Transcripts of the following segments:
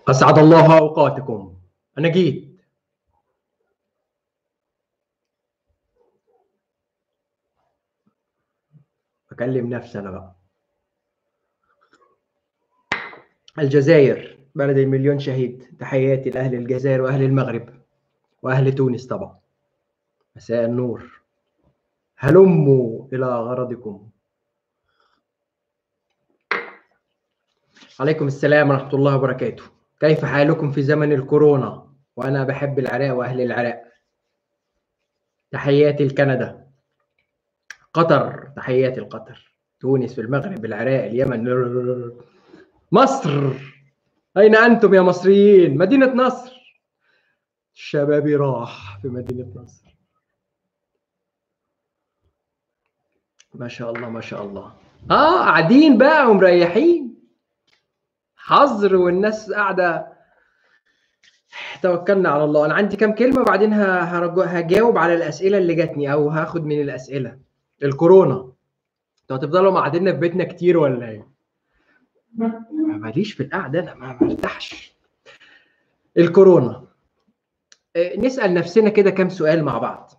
أسعد الله أوقاتكم أنا جيت أكلم نفسي أنا بقى الجزائر بلد المليون شهيد تحياتي لأهل الجزائر وأهل المغرب وأهل تونس طبعا مساء النور هلموا إلى غرضكم عليكم السلام ورحمة الله وبركاته كيف حالكم في زمن الكورونا وأنا بحب العراق وأهل العراق تحياتي لكندا قطر تحياتي لقطر تونس المغرب العراق اليمن مصر أين أنتم يا مصريين مدينة نصر شبابي راح في مدينة نصر ما شاء الله ما شاء الله اه قاعدين بقى ومريحين حظر والناس قاعده توكلنا على الله انا عندي كام كلمه وبعدين هجاوب على الاسئله اللي جاتني او هاخد من الاسئله الكورونا انتوا هتفضلوا قاعدين في بيتنا كتير ولا ايه ماليش في القعده انا ما مرتاحش الكورونا نسال نفسنا كده كام سؤال مع بعض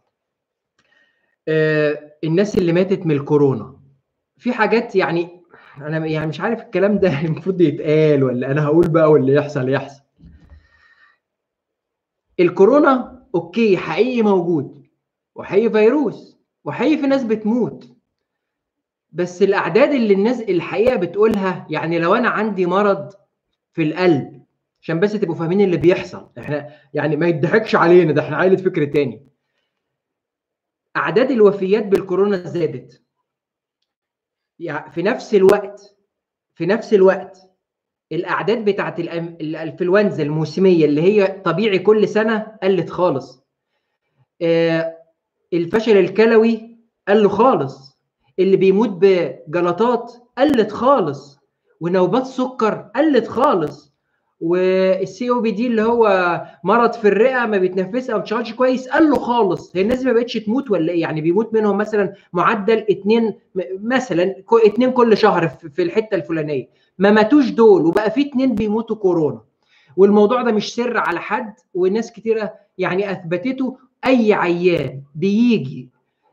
الناس اللي ماتت من الكورونا في حاجات يعني انا يعني مش عارف الكلام ده المفروض يتقال ولا انا هقول بقى واللي يحصل يحصل الكورونا اوكي حقيقي موجود وحقيقي فيروس وحقيقي في ناس بتموت بس الاعداد اللي الناس الحقيقه بتقولها يعني لو انا عندي مرض في القلب عشان بس تبقوا فاهمين اللي بيحصل احنا يعني ما يضحكش علينا ده احنا عائله فكر تاني اعداد الوفيات بالكورونا زادت يعني في نفس الوقت في نفس الوقت الاعداد بتاعت الانفلونزا الموسميه اللي هي طبيعي كل سنه قلت خالص آه الفشل الكلوي قل خالص اللي بيموت بجلطات قلت خالص ونوبات سكر قلت خالص والسي او بي دي اللي هو مرض في الرئه ما بيتنفسش او بتشتغلش كويس قال له خالص هي الناس ما بقتش تموت ولا ايه يعني بيموت منهم مثلا معدل اتنين مثلا اتنين كل شهر في الحته الفلانيه ما ماتوش دول وبقى في اتنين بيموتوا كورونا والموضوع ده مش سر على حد وناس كتيره يعني اثبتته اي عيان بيجي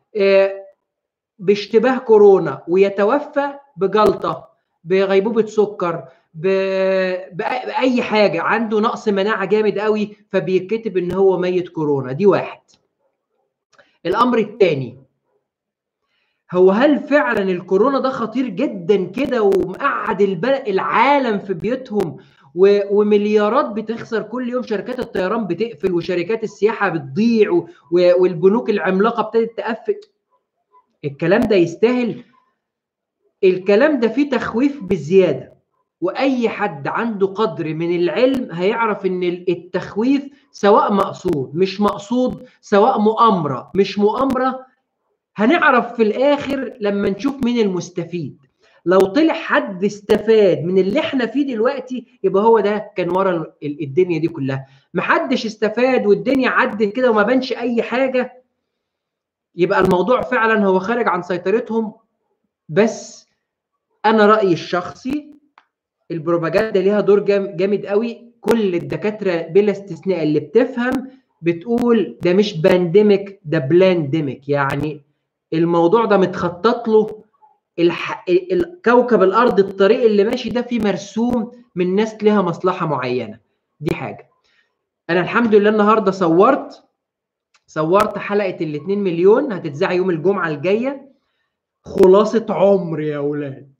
باشتباه كورونا ويتوفى بجلطه بغيبوبه سكر باي حاجه عنده نقص مناعه جامد قوي فبيتكتب ان هو ميت كورونا دي واحد الامر الثاني هو هل فعلا الكورونا ده خطير جدا كده ومقعد العالم في بيوتهم ومليارات بتخسر كل يوم شركات الطيران بتقفل وشركات السياحه بتضيع والبنوك العملاقه ابتدت تقفل الكلام ده يستاهل الكلام ده فيه تخويف بزياده واي حد عنده قدر من العلم هيعرف ان التخويف سواء مقصود مش مقصود سواء مؤامره مش مؤامره هنعرف في الاخر لما نشوف مين المستفيد لو طلع حد استفاد من اللي احنا فيه دلوقتي يبقى هو ده كان ورا الدنيا دي كلها محدش استفاد والدنيا عدت كده وما بانش اي حاجه يبقى الموضوع فعلا هو خارج عن سيطرتهم بس انا رايي الشخصي البروباجندا ليها دور جامد قوي كل الدكاتره بلا استثناء اللي بتفهم بتقول ده مش بانديميك ده بلانديميك يعني الموضوع ده متخطط له الح... الكوكب الارض الطريق اللي ماشي ده فيه مرسوم من ناس لها مصلحه معينه دي حاجه انا الحمد لله النهارده صورت صورت حلقه ال 2 مليون هتتذاع يوم الجمعه الجايه خلاصه عمر يا اولاد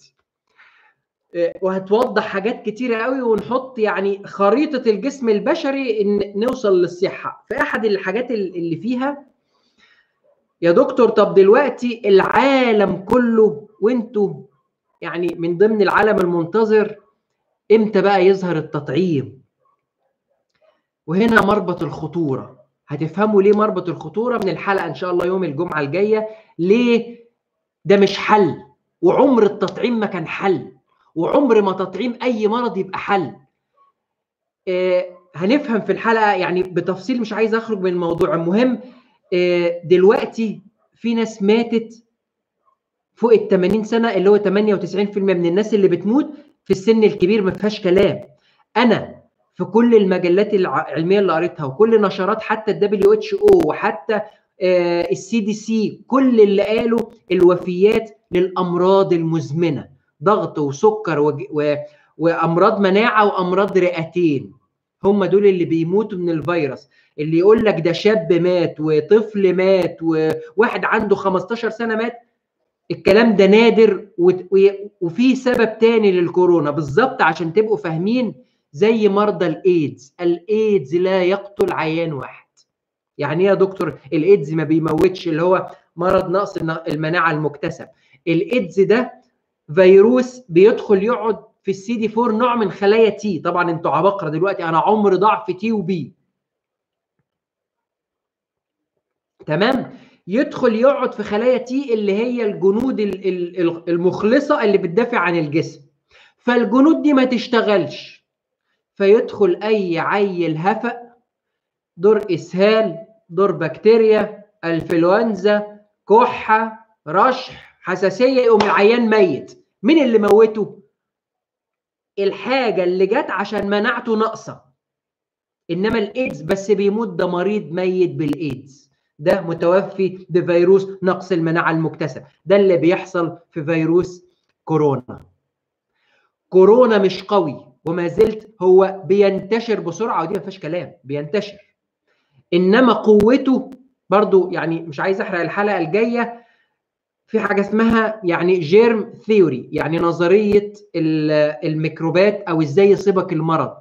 وهتوضح حاجات كتيره قوي ونحط يعني خريطه الجسم البشري ان نوصل للصحه في احد الحاجات اللي فيها يا دكتور طب دلوقتي العالم كله وانتوا يعني من ضمن العالم المنتظر امتى بقى يظهر التطعيم وهنا مربط الخطوره هتفهموا ليه مربط الخطوره من الحلقه ان شاء الله يوم الجمعه الجايه ليه ده مش حل وعمر التطعيم ما كان حل وعمر ما تطعيم اي مرض يبقى حل آه هنفهم في الحلقه يعني بتفصيل مش عايز اخرج من الموضوع المهم آه دلوقتي في ناس ماتت فوق ال 80 سنه اللي هو 98% من الناس اللي بتموت في السن الكبير ما فيهاش كلام انا في كل المجلات العلميه اللي قريتها وكل نشرات حتى الدبليو اتش او وحتى السي دي سي كل اللي قالوا الوفيات للامراض المزمنه ضغط وسكر و... و... وامراض مناعه وامراض رئتين هم دول اللي بيموتوا من الفيروس اللي يقول لك ده شاب مات وطفل مات وواحد عنده 15 سنه مات الكلام ده نادر وفي سبب تاني للكورونا بالظبط عشان تبقوا فاهمين زي مرضى الايدز الايدز لا يقتل عيان واحد يعني ايه يا دكتور الايدز ما بيموتش اللي هو مرض نقص المناعه المكتسب الايدز ده فيروس بيدخل يقعد في السي دي 4 نوع من خلايا تي طبعا انتوا عباقره دلوقتي انا عمر ضعف تي وبي تمام يدخل يقعد في خلايا تي اللي هي الجنود المخلصه اللي بتدافع عن الجسم فالجنود دي ما تشتغلش فيدخل اي عيل هفق دور اسهال دور بكتيريا انفلونزا كحه رشح حساسيه يقوم العيان ميت مين اللي موته الحاجه اللي جت عشان مناعته ناقصه انما الايدز بس بيموت ده مريض ميت بالايدز ده متوفي بفيروس نقص المناعه المكتسب ده اللي بيحصل في فيروس كورونا كورونا مش قوي وما زلت هو بينتشر بسرعه ودي ما فيهاش كلام بينتشر انما قوته برضو يعني مش عايز احرق الحلقه الجايه في حاجه اسمها يعني جيرم ثيوري يعني نظريه الميكروبات او ازاي يصيبك المرض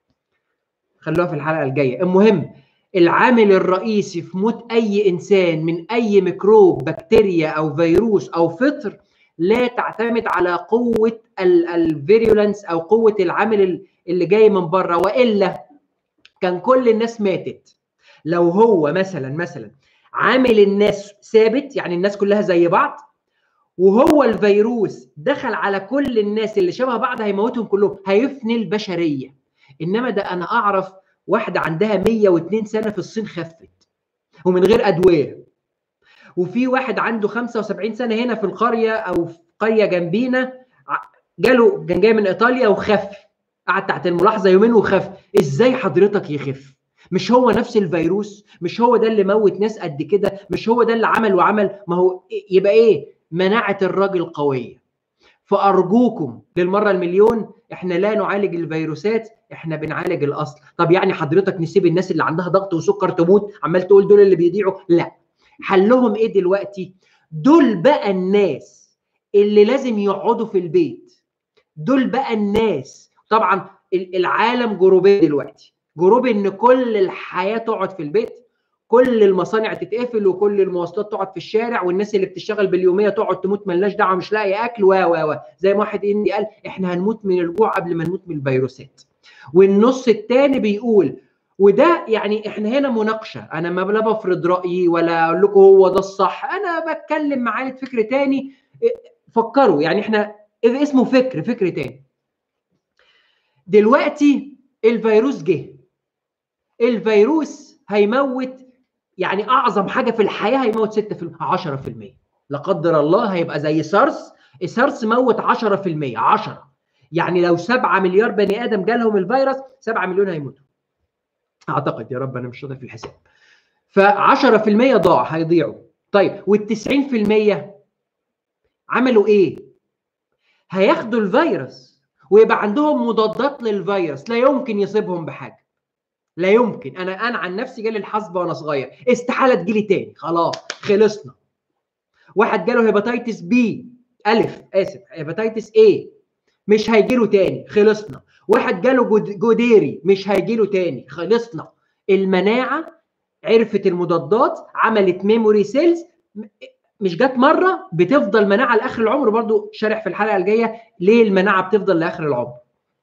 خلوها في الحلقه الجايه المهم العامل الرئيسي في موت اي انسان من اي ميكروب بكتيريا او فيروس او فطر لا تعتمد على قوه الفيريولنس او قوه العامل اللي جاي من بره والا كان كل الناس ماتت لو هو مثلا مثلا عامل الناس ثابت يعني الناس كلها زي بعض وهو الفيروس دخل على كل الناس اللي شبه بعض هيموتهم كلهم هيفني البشريه انما ده انا اعرف واحده عندها 102 سنه في الصين خفت ومن غير ادويه وفي واحد عنده 75 سنه هنا في القريه او في قريه جنبينا جاله كان جاي من ايطاليا وخف قعد تحت الملاحظه يومين وخف ازاي حضرتك يخف مش هو نفس الفيروس مش هو ده اللي موت ناس قد كده مش هو ده اللي عمل وعمل ما هو يبقى ايه مناعه الراجل قويه فارجوكم للمره المليون احنا لا نعالج الفيروسات احنا بنعالج الاصل طب يعني حضرتك نسيب الناس اللي عندها ضغط وسكر تموت عمال تقول دول اللي بيضيعوا لا حلهم ايه دلوقتي دول بقى الناس اللي لازم يقعدوا في البيت دول بقى الناس طبعا العالم جروبين دلوقتي جروب ان كل الحياه تقعد في البيت كل المصانع تتقفل وكل المواصلات تقعد في الشارع والناس اللي بتشتغل باليوميه تقعد تموت ملناش دعوه مش لاقي اكل و و و زي ما واحد اندي قال احنا هنموت من الجوع قبل ما نموت من الفيروسات والنص الثاني بيقول وده يعني احنا هنا مناقشه انا ما لا بفرض رايي ولا اقول لكم هو ده الصح انا بتكلم معايا فكر تاني فكروا يعني احنا اسمه فكر فكر تاني دلوقتي الفيروس جه الفيروس هيموت يعني اعظم حاجه في الحياه هيموت 6% 10% لا قدر الله هيبقى زي سارس السارس موت 10% 10 يعني لو 7 مليار بني ادم جالهم الفيروس 7 مليون هيموتوا اعتقد يا رب انا مش شاطر في الحساب ف 10% ضاع هيضيعوا طيب وال 90% عملوا ايه؟ هياخدوا الفيروس ويبقى عندهم مضادات للفيروس لا يمكن يصيبهم بحاجه لا يمكن انا انا عن نفسي جالي الحصبه وانا صغير استحاله تجيلي تاني خلاص خلصنا واحد جاله هيباتيتس بي الف اسف هيباتيتس ايه مش هيجيله تاني خلصنا واحد جاله جوديري مش هيجيله تاني خلصنا المناعه عرفت المضادات عملت ميموري سيلز مش جت مره بتفضل مناعه لاخر العمر برضو شارح في الحلقه الجايه ليه المناعه بتفضل لاخر العمر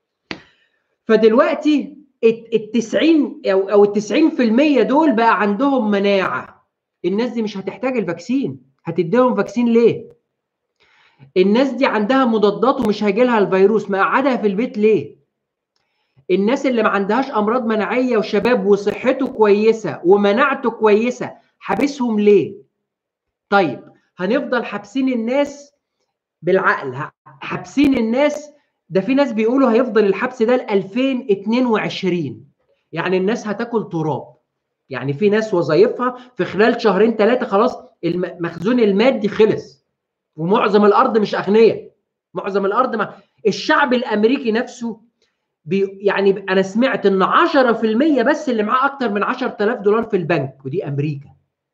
فدلوقتي ال 90 او او ال 90% دول بقى عندهم مناعه الناس دي مش هتحتاج الفاكسين هتديهم فاكسين ليه الناس دي عندها مضادات ومش هيجي لها الفيروس مقعدها في البيت ليه الناس اللي ما عندهاش امراض مناعيه وشباب وصحته كويسه ومناعته كويسه حابسهم ليه طيب هنفضل حابسين الناس بالعقل حابسين الناس ده في ناس بيقولوا هيفضل الحبس ده ل 2022 يعني الناس هتاكل تراب يعني في ناس وظائفها في خلال شهرين ثلاثه خلاص المخزون المادي خلص ومعظم الارض مش اغنياء معظم الارض ما الشعب الامريكي نفسه بي يعني انا سمعت ان 10% بس اللي معاه اكتر من 10000 دولار في البنك ودي امريكا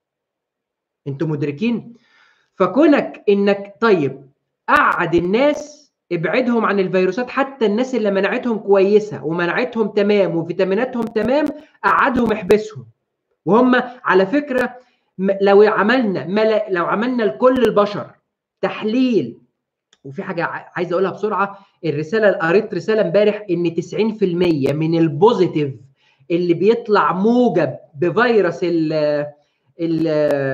انتوا مدركين فكونك انك طيب قعد الناس ابعدهم عن الفيروسات حتى الناس اللي مناعتهم كويسه ومناعتهم تمام وفيتاميناتهم تمام قعدهم احبسهم وهم على فكره لو عملنا لو عملنا لكل البشر تحليل وفي حاجه عايز اقولها بسرعه الرساله قريت رساله امبارح ان 90% من البوزيتيف اللي بيطلع موجب بفيروس ال ال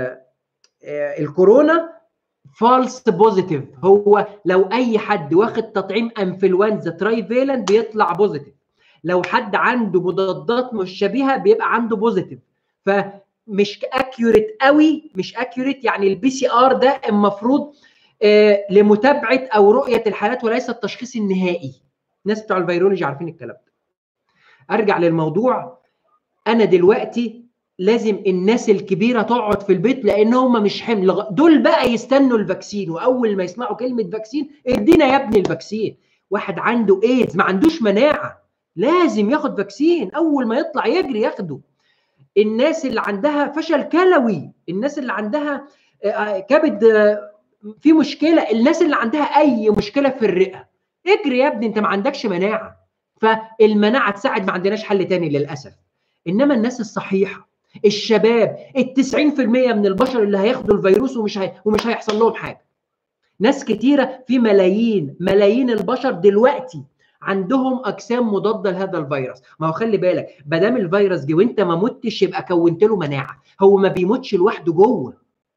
الكورونا فالس بوزيتيف هو لو اي حد واخد تطعيم انفلونزا تراي فيلنت بيطلع بوزيتيف لو حد عنده مضادات مشابهه بيبقى عنده بوزيتيف فمش اكيوريت قوي مش اكيوريت يعني البي سي ار ده المفروض آه لمتابعه او رؤيه الحالات وليس التشخيص النهائي الناس بتوع الفيرولوجي عارفين الكلام ده ارجع للموضوع انا دلوقتي لازم الناس الكبيره تقعد في البيت لان هم مش حمل دول بقى يستنوا الفاكسين واول ما يسمعوا كلمه فاكسين ادينا يا ابني الفاكسين واحد عنده ايدز ما عندوش مناعه لازم ياخد فاكسين اول ما يطلع يجري ياخده الناس اللي عندها فشل كلوي الناس اللي عندها كبد في مشكله الناس اللي عندها اي مشكله في الرئه اجري يا ابني انت ما عندكش مناعه فالمناعه تساعد ما عندناش حل تاني للاسف انما الناس الصحيحه الشباب ال 90% من البشر اللي هياخدوا الفيروس ومش هي... ومش هيحصل لهم حاجه ناس كتيره في ملايين ملايين البشر دلوقتي عندهم اجسام مضاده لهذا الفيروس ما هو خلي بالك ما دام الفيروس جه وانت ما متش يبقى كونت له مناعه هو ما بيموتش لوحده جوه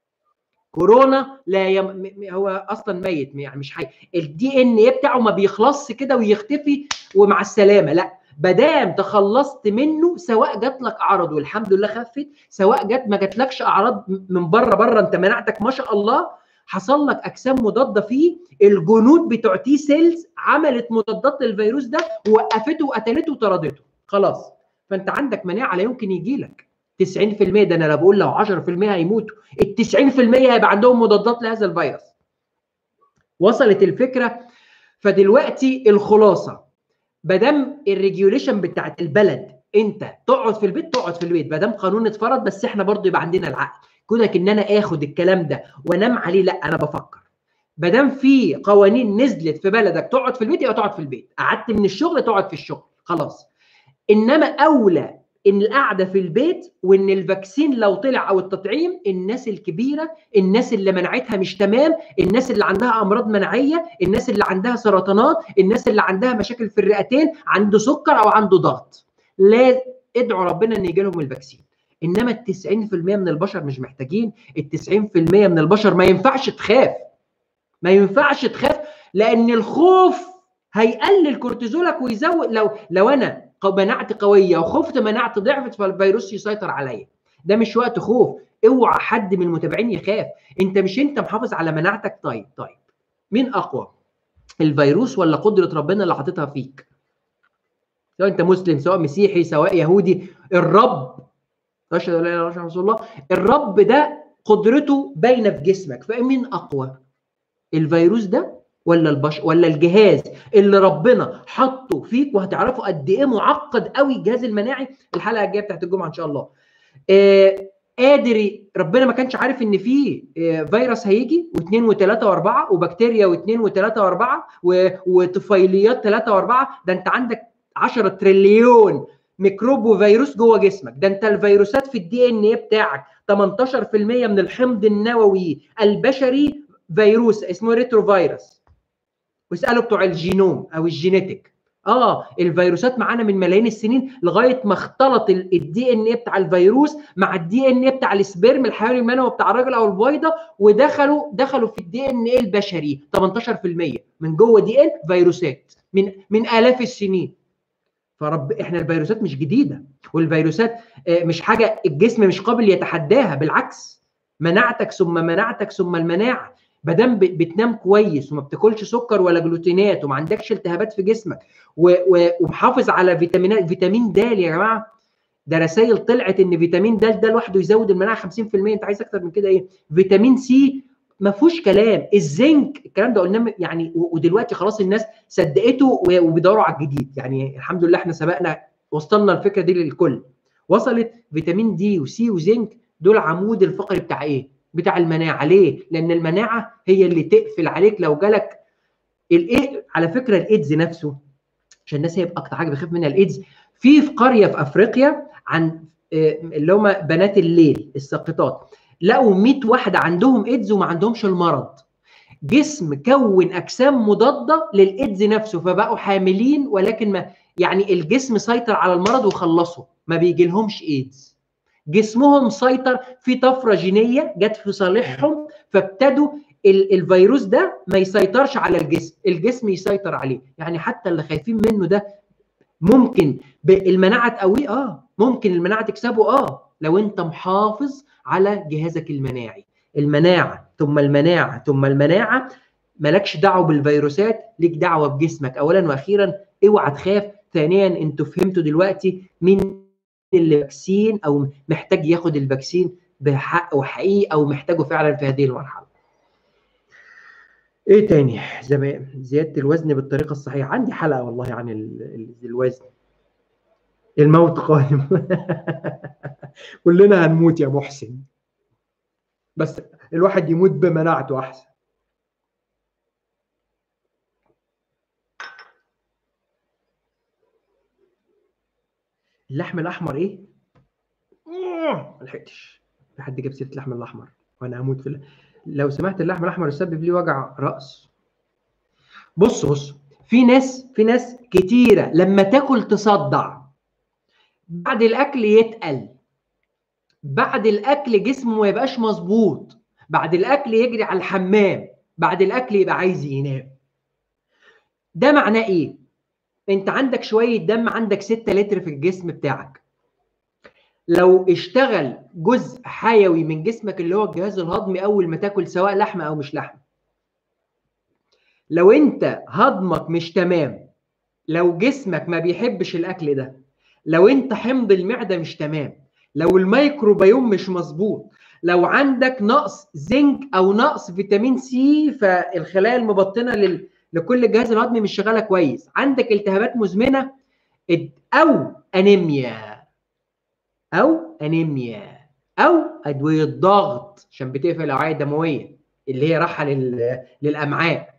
كورونا لا يم... هو اصلا ميت يعني مش حي الدي ان ايه بتاعه ما بيخلصش كده ويختفي ومع السلامه لا بدام تخلصت منه سواء جات لك اعراض والحمد لله خفت سواء جات ما جاتلكش اعراض من بره بره انت مناعتك ما شاء الله حصل لك اجسام مضاده فيه الجنود بتوع تي سيلز عملت مضادات للفيروس ده ووقفته وقتلته وطردته خلاص فانت عندك مناعه لا يمكن يجي لك 90% ده انا لا بقول لو 10% هيموتوا ال 90% هيبقى عندهم مضادات لهذا الفيروس وصلت الفكره فدلوقتي الخلاصه بدم الريجوليشن بتاعت البلد انت تقعد في البيت تقعد في البيت بدم قانون اتفرض بس احنا برضو يبقى عندنا العقل كونك ان انا اخد الكلام ده وانام عليه لا انا بفكر بدم في قوانين نزلت في بلدك تقعد في البيت يبقى تقعد في البيت قعدت من الشغل تقعد في الشغل خلاص انما اولى ان القعده في البيت وان الفاكسين لو طلع او التطعيم الناس الكبيره الناس اللي مناعتها مش تمام الناس اللي عندها امراض مناعيه الناس اللي عندها سرطانات الناس اللي عندها مشاكل في الرئتين عنده سكر او عنده ضغط لا ادعوا ربنا ان يجي لهم الفاكسين انما ال 90% من البشر مش محتاجين ال 90% من البشر ما ينفعش تخاف ما ينفعش تخاف لان الخوف هيقلل كورتيزولك ويزود لو لو انا مناعتي قويه وخفت مناعتي ضعفت فالفيروس يسيطر عليا ده مش وقت خوف اوعى حد من المتابعين يخاف انت مش انت محافظ على مناعتك طيب طيب مين اقوى الفيروس ولا قدره ربنا اللي حاططها فيك سواء انت مسلم سواء مسيحي سواء يهودي الرب اشهد ان لا اله الا الله الرب ده قدرته باينه في جسمك فمين اقوى الفيروس ده ولا البشر ولا الجهاز اللي ربنا حطه فيك وهتعرفوا قد ايه معقد قوي الجهاز المناعي الحلقه الجايه بتاعت الجمعه ان شاء الله آه قادر ربنا ما كانش عارف ان في آه فيروس هيجي واثنين وثلاثه واربعه وبكتيريا واثنين وثلاثه واربعه وطفيليات ثلاثه واربعه ده انت عندك 10 تريليون ميكروب وفيروس جوه جسمك ده انت الفيروسات في الدي ان ايه بتاعك 18% من الحمض النووي البشري فيروس اسمه ريترو فيروس واسالوا بتوع الجينوم او الجينيتك اه الفيروسات معانا من ملايين السنين لغايه ما اختلط الدي ان ايه بتاع الفيروس مع الدي ان ايه بتاع السبرم الحيواني المنوي بتاع الراجل او البويضه ودخلوا دخلوا في الدي ان ايه البشري 18% من جوه دي ان فيروسات من من الاف السنين فرب احنا الفيروسات مش جديده والفيروسات مش حاجه الجسم مش قابل يتحداها بالعكس مناعتك ثم مناعتك ثم المناعه ما دام بتنام كويس وما بتاكلش سكر ولا جلوتينات وما عندكش التهابات في جسمك ومحافظ على فيتامينات فيتامين د يا جماعه ده رسائل طلعت ان فيتامين د ده لوحده يزود المناعه 50% انت عايز اكتر من كده ايه فيتامين سي ما فيهوش كلام الزنك الكلام ده قلناه يعني ودلوقتي خلاص الناس صدقته وبيدوروا على الجديد يعني الحمد لله احنا سبقنا وصلنا الفكره دي للكل وصلت فيتامين دي وسي وزنك دول عمود الفقري بتاع ايه بتاع المناعه ليه لان المناعه هي اللي تقفل عليك لو جالك الايه على فكره الايدز نفسه عشان الناس هي اكتر حاجه بخاف منها الايدز في في قريه في افريقيا عن آه، اللي هم بنات الليل الساقطات لقوا 100 واحده عندهم ايدز وما عندهمش المرض جسم كون اجسام مضاده للايدز نفسه فبقوا حاملين ولكن ما يعني الجسم سيطر على المرض وخلصوا ما بيجي لهمش ايدز جسمهم سيطر في طفره جينيه جت في صالحهم فابتدوا الفيروس ده ما يسيطرش على الجسم الجسم يسيطر عليه يعني حتى اللي خايفين منه ده ممكن المناعه تقويه اه ممكن المناعه تكسبه اه لو انت محافظ على جهازك المناعي المناعه ثم المناعه ثم المناعه مالكش دعوه بالفيروسات ليك دعوه بجسمك اولا واخيرا اوعى تخاف ثانيا انتوا فهمتوا دلوقتي مين اللي فاكسين او محتاج ياخد الفاكسين بحق وحقيقي او محتاجه فعلا في هذه المرحله ايه تاني زياده الوزن بالطريقه الصحيحه عندي حلقه والله عن الوزن الموت قادم كلنا هنموت يا محسن بس الواحد يموت بمناعته احسن اللحم الاحمر ايه ما لحقتش في حد جاب سيره اللحم الاحمر وانا هموت في لو سمحت اللحم الاحمر يسبب لي وجع راس بص بص في ناس في ناس كتيره لما تاكل تصدع بعد الاكل يتقل بعد الاكل جسمه ما يبقاش مظبوط بعد الاكل يجري على الحمام بعد الاكل يبقى عايز ينام ده معناه ايه انت عندك شويه دم عندك 6 لتر في الجسم بتاعك لو اشتغل جزء حيوي من جسمك اللي هو الجهاز الهضمي اول ما تاكل سواء لحمه او مش لحمه لو انت هضمك مش تمام لو جسمك ما بيحبش الاكل ده لو انت حمض المعده مش تمام لو الميكروبيوم مش مظبوط لو عندك نقص زنك او نقص فيتامين سي فالخلايا المبطنه لل... لكل الجهاز الهضمي مش شغاله كويس عندك التهابات مزمنه او انيميا او انيميا او ادويه ضغط عشان بتقفل الاوعيه الدمويه اللي هي راحه لل... للامعاء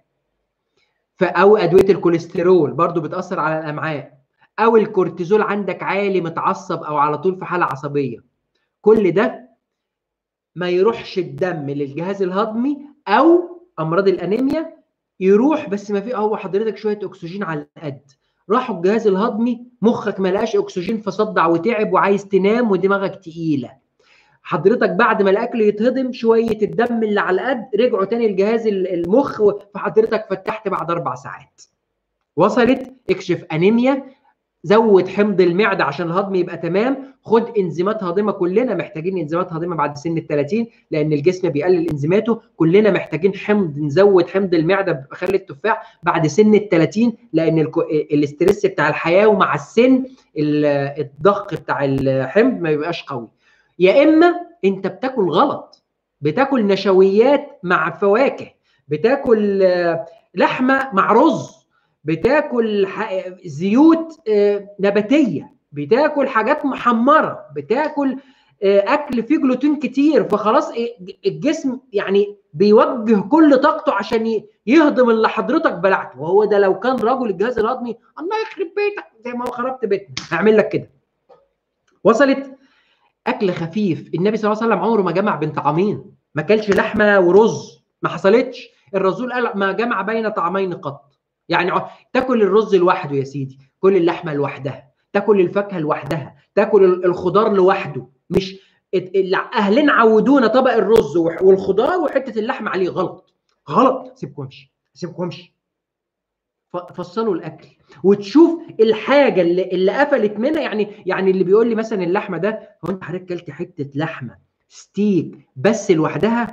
او ادويه الكوليسترول برضو بتاثر على الامعاء او الكورتيزول عندك عالي متعصب او على طول في حاله عصبيه كل ده ما يروحش الدم للجهاز الهضمي او امراض الانيميا يروح بس ما في هو حضرتك شويه اكسجين على القد راحوا الجهاز الهضمي مخك ما لقاش اكسجين فصدع وتعب وعايز تنام ودماغك تقيله حضرتك بعد ما الاكل يتهضم شويه الدم اللي على القد رجعوا تاني لجهاز المخ فحضرتك فتحت بعد اربع ساعات وصلت اكشف انيميا زود حمض المعده عشان الهضم يبقى تمام خد انزيمات هاضمه كلنا محتاجين انزيمات هاضمه بعد سن ال 30 لان الجسم بيقلل انزيماته كلنا محتاجين حمض نزود حمض المعده بخل التفاح بعد سن ال 30 لان الاسترس بتاع الحياه ومع السن الضخ بتاع الحمض ما بيبقاش قوي يا اما انت بتاكل غلط بتاكل نشويات مع فواكه بتاكل لحمه مع رز بتاكل زيوت آه، نباتيه بتاكل حاجات محمره بتاكل آه، اكل فيه جلوتين كتير فخلاص إيه، الجسم يعني بيوجه كل طاقته عشان يهضم اللي حضرتك بلعته وهو ده لو كان رجل الجهاز الهضمي الله يخرب بيتك زي ما هو خربت بيتنا هعمل لك كده وصلت اكل خفيف النبي صلى الله عليه وسلم عمره ما جمع بين طعامين ما كلش لحمه ورز ما حصلتش الرسول قال ما جمع بين طعامين قط يعني تاكل الرز لوحده يا سيدي كل اللحمه لوحدها تاكل الفاكهه لوحدها تاكل الخضار لوحده مش اهلنا عودونا طبق الرز والخضار وحته اللحمه عليه غلط غلط سيبكم امشي سيبكم امشي فصلوا الاكل وتشوف الحاجه اللي اللي قفلت منها يعني يعني اللي بيقول لي مثلا اللحمه ده هو انت حضرتك كلت حته لحمه ستيك بس لوحدها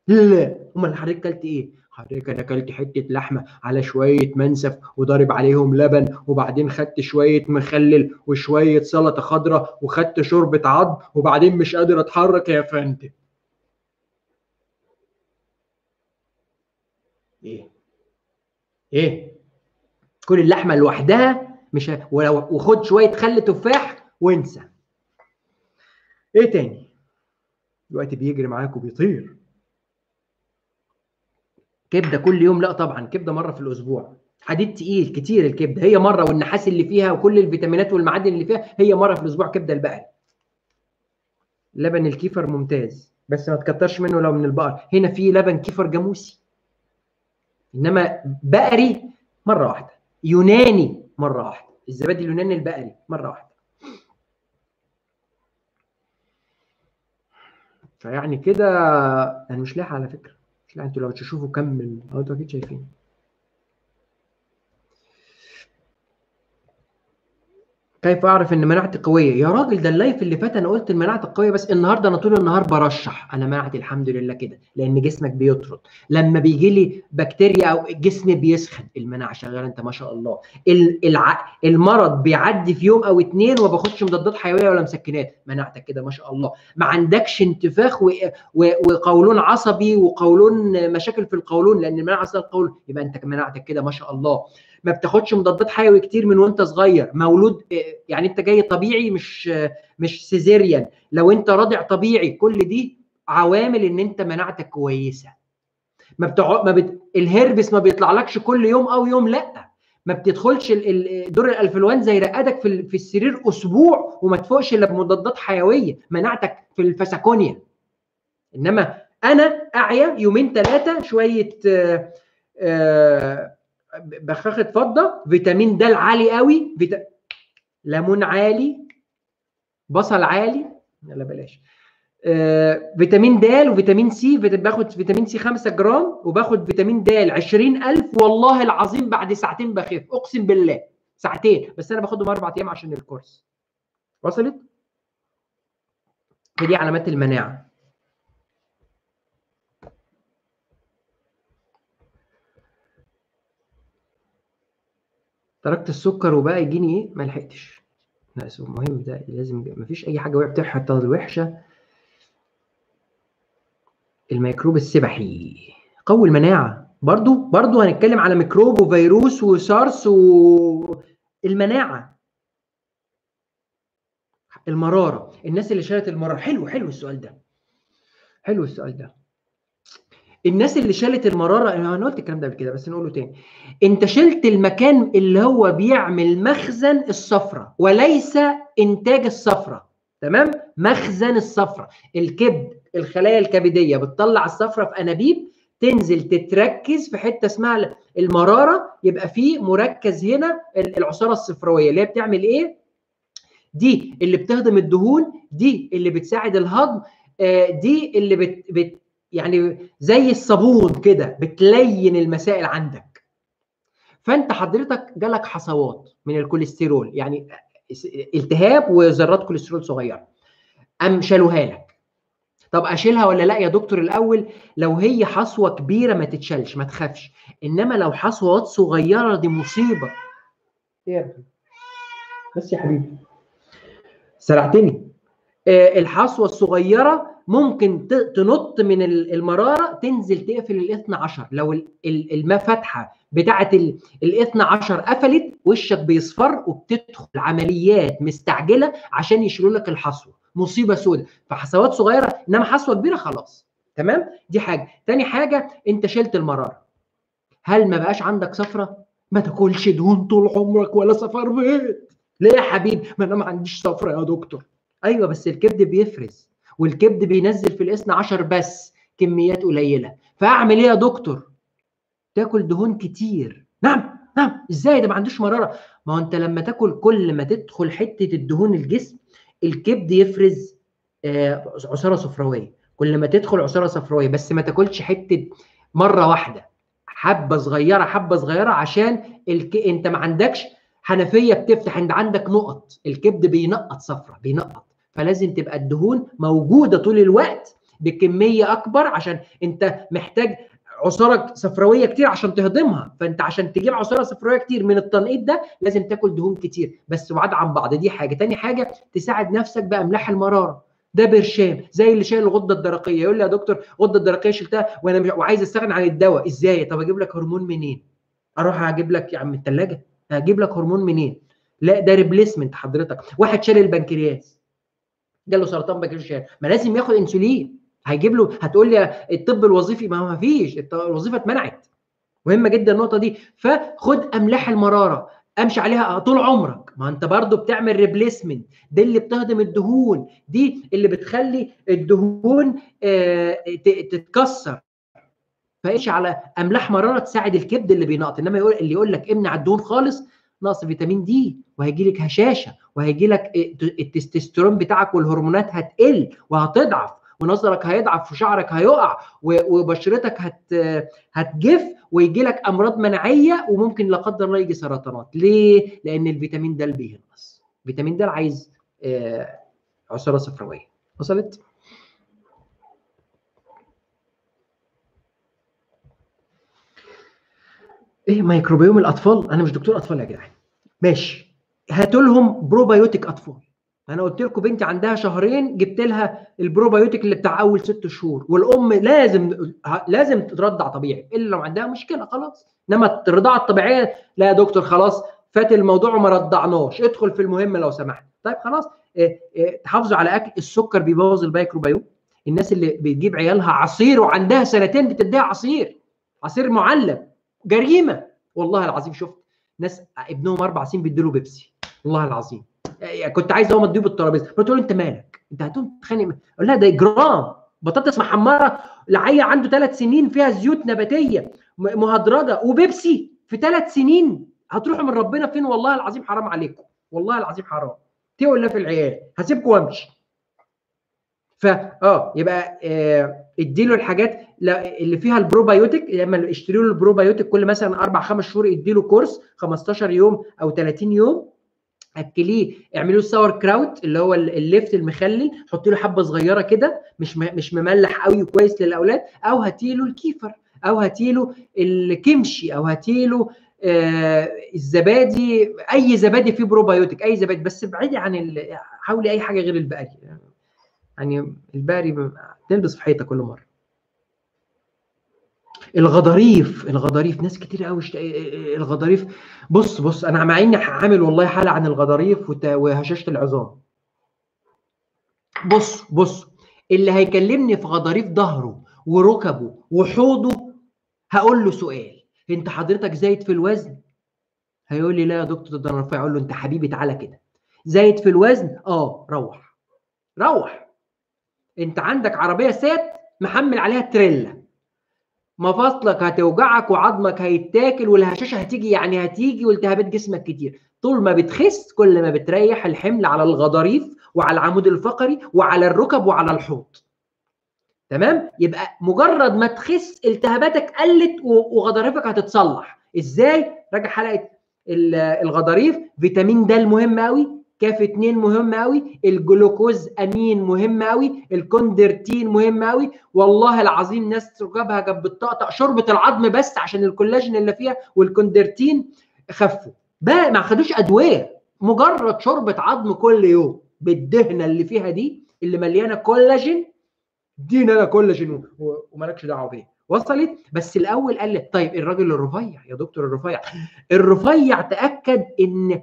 لا امال حضرتك كلت ايه حضرتك انا اكلت حته لحمه على شويه منسف وضارب عليهم لبن وبعدين خدت شويه مخلل وشويه سلطه خضراء وخدت شوربه عظم وبعدين مش قادر اتحرك يا فندم ايه ايه كل اللحمه لوحدها مش ه... ولو وخد شويه خل تفاح وانسى ايه تاني الوقت بيجري معاك وبيطير كبده كل يوم لا طبعا كبده مره في الاسبوع حديد تقيل كتير الكبده هي مره والنحاس اللي فيها وكل الفيتامينات والمعادن اللي فيها هي مره في الاسبوع كبده البقري لبن الكيفر ممتاز بس ما تكترش منه لو من البقر هنا في لبن كيفر جاموسي انما بقري مره واحده يوناني مره واحده الزبادي اليوناني البقري مره واحده فيعني كده انا مش لاحق على فكره مش لاحق انتوا لو تشوفوا كم من أو انتوا اكيد شايفين كيف اعرف ان مناعتي قويه يا راجل ده اللايف اللي فات انا قلت المناعه القويه بس النهارده انا طول النهار برشح انا مناعتي الحمد لله كده لان جسمك بيطرد لما بيجي لي بكتيريا او جسمي بيسخن المناعه شغاله انت ما شاء الله الع... المرض بيعدي في يوم او اتنين وما باخدش مضادات حيويه ولا مسكنات مناعتك كده ما شاء الله ما عندكش انتفاخ و... و... وقولون عصبي وقولون مشاكل في القولون لان المناعه اصلا القولون يبقى انت مناعتك كده ما شاء الله ما بتاخدش مضادات حيوي كتير من وانت صغير مولود يعني انت جاي طبيعي مش مش سيزيريان لو انت راضع طبيعي كل دي عوامل ان انت مناعتك كويسه ما بتع... ما بت... الهربس ما بيطلعلكش كل يوم او يوم لا ما بتدخلش دور الانفلونزا يرقدك في في السرير اسبوع وما تفوقش الا بمضادات حيويه مناعتك في الفسكونيا انما انا اعيا يومين ثلاثه شويه آآ آآ بخاخه فضه فيتامين د عالي قوي فيتا... ليمون عالي بصل عالي لا بلاش آه، فيتامين د وفيتامين سي باخد فيتامين سي 5 جرام وباخد فيتامين د 20000 والله العظيم بعد ساعتين بخف اقسم بالله ساعتين بس انا باخدهم اربع ايام عشان الكورس وصلت؟ دي علامات المناعه تركت السكر وبقى يجيني ايه ما لحقتش لا مهم ده لازم ما فيش اي حاجه وحشه حتى الوحشه الميكروب السبحي قوي المناعه برضو برضو هنتكلم على ميكروب وفيروس وسارس والمناعه المراره الناس اللي شالت المراره حلو حلو السؤال ده حلو السؤال ده الناس اللي شالت المراره انا قلت الكلام ده قبل كده بس نقوله تاني انت شلت المكان اللي هو بيعمل مخزن الصفرة وليس انتاج الصفرة تمام مخزن الصفرة الكبد الخلايا الكبديه بتطلع الصفرة في انابيب تنزل تتركز في حته اسمها المراره يبقى في مركز هنا العصاره الصفراويه اللي هي بتعمل ايه دي اللي بتهضم الدهون دي اللي بتساعد الهضم دي اللي بت, بت يعني زي الصابون كده بتلين المسائل عندك فانت حضرتك جالك حصوات من الكوليسترول يعني التهاب وذرات كوليسترول صغيره ام شالوها لك طب اشيلها ولا لا يا دكتور الاول لو هي حصوه كبيره ما تتشالش ما تخافش انما لو حصوات صغيره دي مصيبه يا بس يا حبيبي سرعتني الحصوه الصغيره ممكن تنط من المراره تنزل تقفل ال 12 لو الماء فاتحه بتاعه ال 12 قفلت وشك بيصفر وبتدخل عمليات مستعجله عشان يشيلوا لك الحصوه مصيبه سوداء فحصوات صغيره انما حصوه كبيره خلاص تمام دي حاجه تاني حاجه انت شلت المراره هل ما بقاش عندك صفرة ما تاكلش دهون طول عمرك ولا صفر بيت ليه يا حبيبي ما انا ما عنديش صفرة يا دكتور ايوه بس الكبد بيفرز والكبد بينزل في الاثنى عشر بس كميات قليله فاعمل ايه يا دكتور تاكل دهون كتير نعم نعم ازاي ده ما عندوش مراره ما هو انت لما تاكل كل ما تدخل حته الدهون الجسم الكبد يفرز آه عصاره صفراويه كل ما تدخل عصاره صفراويه بس ما تاكلش حته مره واحده حبه صغيره حبه صغيره عشان الك... انت ما عندكش حنفيه بتفتح انت عندك نقط الكبد بينقط صفرة بينقط فلازم تبقى الدهون موجوده طول الوقت بكميه اكبر عشان انت محتاج عصاره صفراويه كتير عشان تهضمها فانت عشان تجيب عصاره صفراويه كتير من التنقيط ده لازم تاكل دهون كتير بس بعاد عن بعض دي حاجه تاني حاجه تساعد نفسك باملاح المراره ده برشام زي اللي شايل الغده الدرقيه يقول لي يا دكتور الغده الدرقيه شلتها وانا مش وعايز استغنى عن الدواء ازاي طب اجيب لك هرمون منين اروح اجيب لك يا عم الثلاجه هجيب لك هرمون منين لا ده ريبليسمنت حضرتك واحد شال البنكرياس جاله سرطان بنكرياس ما لازم ياخد انسولين هيجيب له هتقول لي الطب الوظيفي ما هو ما فيش الوظيفه اتمنعت مهمه جدا النقطه دي فخد املاح المراره امشي عليها طول عمرك ما انت برضو بتعمل ريبليسمنت دي اللي بتهضم الدهون دي اللي بتخلي الدهون آه تتكسر فايش على املاح مراره تساعد الكبد اللي بينقط انما يقول اللي يقول لك امنع الدهون خالص نقص فيتامين دي وهيجي لك هشاشه وهيجي لك التستوستيرون بتاعك والهرمونات هتقل وهتضعف ونظرك هيضعف وشعرك هيقع وبشرتك هت هتجف ويجي لك امراض مناعيه وممكن لا قدر الله يجي سرطانات ليه لان الفيتامين د بينقص فيتامين د عايز عصاره صفراويه وصلت ايه ميكروبيوم الاطفال انا مش دكتور اطفال يا جدعان ماشي هاتوا لهم بروبايوتيك اطفال انا قلت لكم بنتي عندها شهرين جبت لها البروبايوتيك اللي بتاع اول ست شهور والام لازم لازم ترضع طبيعي الا لو عندها مشكله خلاص انما الرضاعه الطبيعيه لا يا دكتور خلاص فات الموضوع وما رضعناش ادخل في المهم لو سمحت طيب خلاص إيه إيه تحافظوا على اكل السكر بيبوظ الميكروبيوم الناس اللي بتجيب عيالها عصير وعندها سنتين بتديها عصير عصير معلب جريمه والله العظيم شفت ناس ابنهم اربع سنين بيدوا بيبسي والله العظيم كنت عايز اقوم اديه بالترابيزه قلت له انت مالك انت هتقوم تتخانق اقول لها ده اجرام بطاطس محمره لعيل عنده ثلاث سنين فيها زيوت نباتيه مهدرجه وبيبسي في ثلاث سنين هتروحوا من ربنا فين والله العظيم حرام عليكم والله العظيم حرام تقول الله في العيال هسيبكم وامشي فا اه يبقى آه اديله الحاجات اللي فيها البروبايوتيك لما اشتري له البروبايوتيك كل مثلا اربع خمس شهور اديله كورس 15 يوم او 30 يوم اكليه اعملوا الساور كراوت اللي هو الليفت المخلل حطي له حبه صغيره كده مش مش مملح قوي وكويس للاولاد او هاتي له الكيفر او هاتي له الكمشي او هاتي له آه الزبادي اي زبادي فيه بروبايوتيك اي زبادي بس ابعدي عن حاولي اي حاجه غير البقري يعني البقري تلبس في حيطه كل مره الغضاريف الغضاريف ناس كتير قوي شت... الغضاريف بص بص انا مع اني عامل والله حلقه عن الغضاريف وت... وهشاشه العظام بص بص اللي هيكلمني في غضاريف ظهره وركبه وحوضه هقول له سؤال انت حضرتك زايد في الوزن هيقول لي لا يا دكتور ده انا رفيع اقول له انت حبيبي تعالى كده زايد في الوزن اه روح روح انت عندك عربيه سات محمل عليها تريلا مفاصلك هتوجعك وعظمك هيتاكل والهشاشه هتيجي يعني هتيجي والتهابات جسمك كتير طول ما بتخس كل ما بتريح الحمل على الغضاريف وعلى العمود الفقري وعلى الركب وعلى الحوض تمام يبقى مجرد ما تخس التهاباتك قلت وغضاريفك هتتصلح ازاي راجع حلقه الغضاريف فيتامين د مهم قوي كاف 2 مهم قوي الجلوكوز امين مهم قوي الكوندرتين مهم قوي والله العظيم ناس ركبها كانت بتطقطق شوربه العظم بس عشان الكولاجين اللي فيها والكوندرتين خفوا بقى ما خدوش ادويه مجرد شوربه عظم كل يوم بالدهنه اللي فيها دي اللي مليانه كولاجين دين انا كولاجين ومالكش دعوه بيه وصلت بس الاول قال لي طيب الراجل الرفيع يا دكتور الرفيع الرفيع تاكد ان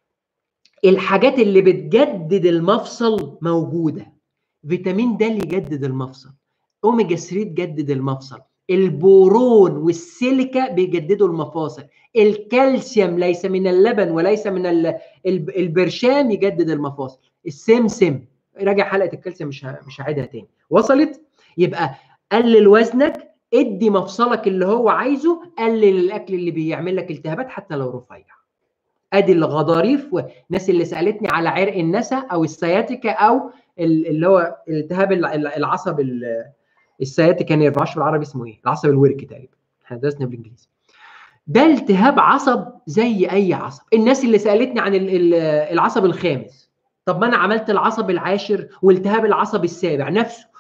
الحاجات اللي بتجدد المفصل موجوده فيتامين د اللي يجدد المفصل اوميجا 3 تجدد المفصل البورون والسيليكا بيجددوا المفاصل الكالسيوم ليس من اللبن وليس من البرشام يجدد المفاصل السمسم راجع حلقه الكالسيوم مش مش هعيدها تاني وصلت يبقى قلل وزنك ادي مفصلك اللي هو عايزه قلل الاكل اللي بيعمل لك التهابات حتى لو رفيع ادي الغضاريف والناس اللي سالتني على عرق النسا او السياتيكا او اللي هو التهاب العصب السياتيكا نيرف معرفش بالعربي اسمه ايه العصب الوركي تقريبا احنا درسنا بالانجليزي ده التهاب عصب زي اي عصب الناس اللي سالتني عن العصب الخامس طب ما انا عملت العصب العاشر والتهاب العصب السابع نفسه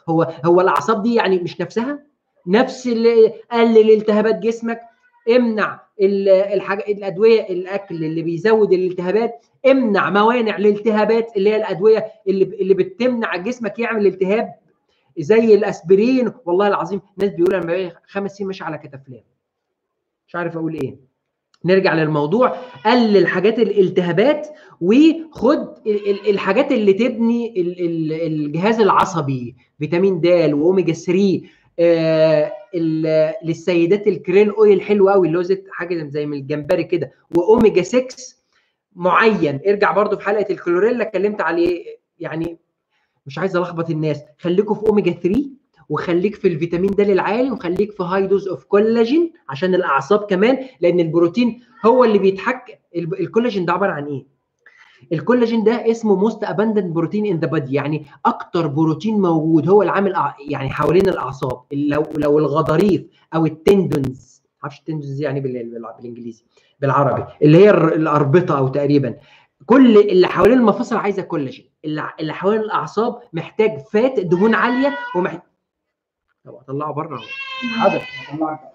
هو هو الاعصاب دي يعني مش نفسها نفس اللي قلل التهابات جسمك امنع الحاجة الادويه الاكل اللي بيزود الالتهابات امنع موانع الالتهابات اللي هي الادويه اللي اللي بتمنع جسمك يعمل التهاب زي الاسبرين والله العظيم ناس بيقولوا انا بقالي خمس سنين ماشي على كتافلام مش عارف اقول ايه نرجع للموضوع قلل حاجات الالتهابات وخد الحاجات اللي تبني الجهاز العصبي فيتامين د واوميجا 3 آه للسيدات الكريل اويل حلو قوي اللي هو زيت حاجه زي من الجمبري كده واوميجا 6 معين ارجع برضو في حلقه الكلوريلا اتكلمت عليه يعني مش عايز الخبط الناس خليكم في اوميجا 3 وخليك في الفيتامين د العالي وخليك في هاي دوز اوف كولاجين عشان الاعصاب كمان لان البروتين هو اللي بيتحكم الكولاجين ده عباره عن ايه؟ الكولاجين ده اسمه موست اباندنت بروتين ان ذا بادي يعني اكتر بروتين موجود هو اللي عامل يعني حوالين الاعصاب لو لو الغضاريف او التندونز معرفش التندونز يعني بالانجليزي بالعربي اللي هي الاربطه او تقريبا كل اللي حوالين المفاصل عايزه كولاجين اللي حوالين الاعصاب محتاج فات دهون عاليه ومحتاج طب اطلعه بره اهو حاضر هطلعك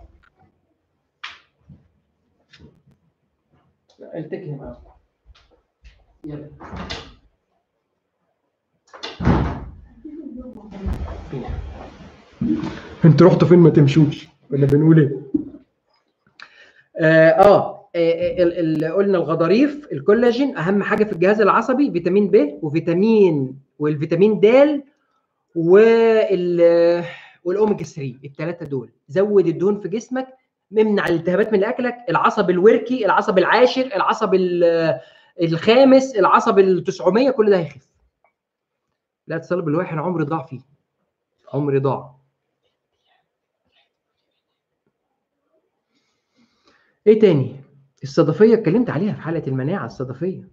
التكي معاك يلا انتوا رحتوا فين ما تمشوش كنا بنقول ايه اه, آه ال ال قلنا الغضاريف الكولاجين اهم حاجه في الجهاز العصبي فيتامين ب وفيتامين والفيتامين د وال والاوميجا 3 الثلاثه دول زود الدهون في جسمك امنع الالتهابات من اكلك العصب الوركي العصب العاشر العصب الخامس العصب ال 900 كل ده هيخف لا تصل بالواحد عمري ضاع فيه عمري ضاع ايه تاني الصدفيه اتكلمت عليها في حلقه المناعه الصدفيه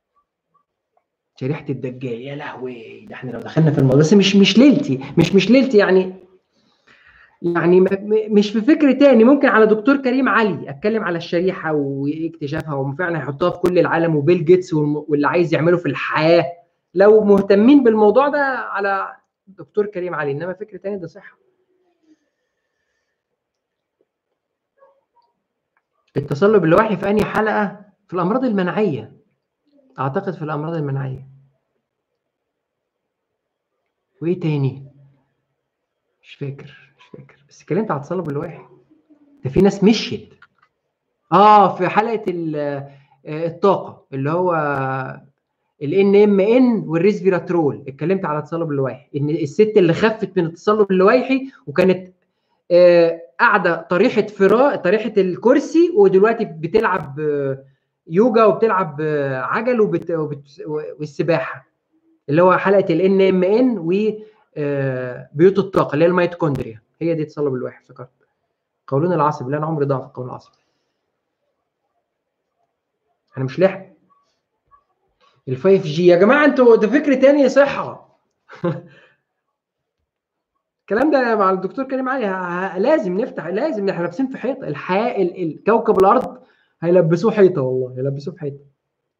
شريحه الدجال يا لهوي ده احنا لو دخلنا في الموضوع بس مش مش ليلتي مش مش ليلتي يعني يعني مش في فكر تاني ممكن على دكتور كريم علي اتكلم على الشريحه واكتشافها وفعلا هيحطوها في كل العالم وبيل جيتس واللي عايز يعمله في الحياه لو مهتمين بالموضوع ده على دكتور كريم علي انما فكر تاني ده صحه التصلب اللوحي في انهي حلقه في الامراض المناعيه اعتقد في الامراض المناعيه وايه تاني مش فاكر مش فاكر بس اتكلمت على التصلب اللوحي ده في ناس مشيت اه في حلقه الطاقه اللي هو الان ام ان والريسفيراترول اتكلمت على التصلب اللويحي ان الست اللي خفت من التصلب اللويحي وكانت آه قاعده طريحه فراء طريحه الكرسي ودلوقتي بتلعب يوجا وبتلعب عجل وبت... وبت... والسباحه اللي هو حلقه الان ام ان وبيوت الطاقه اللي هي الميتوكوندريا هي دي تصلب الواحد افتكرت قولون العصب لا انا عمري ضاع في قولون العصب انا مش لاحق ال 5 جي يا جماعه انتوا ده فكر تاني صحه الكلام ده مع الدكتور كريم علي لازم نفتح لازم احنا لابسين في حيطه الحياه الكوكب الارض هيلبسوه حيطه والله هيلبسوه في حيطه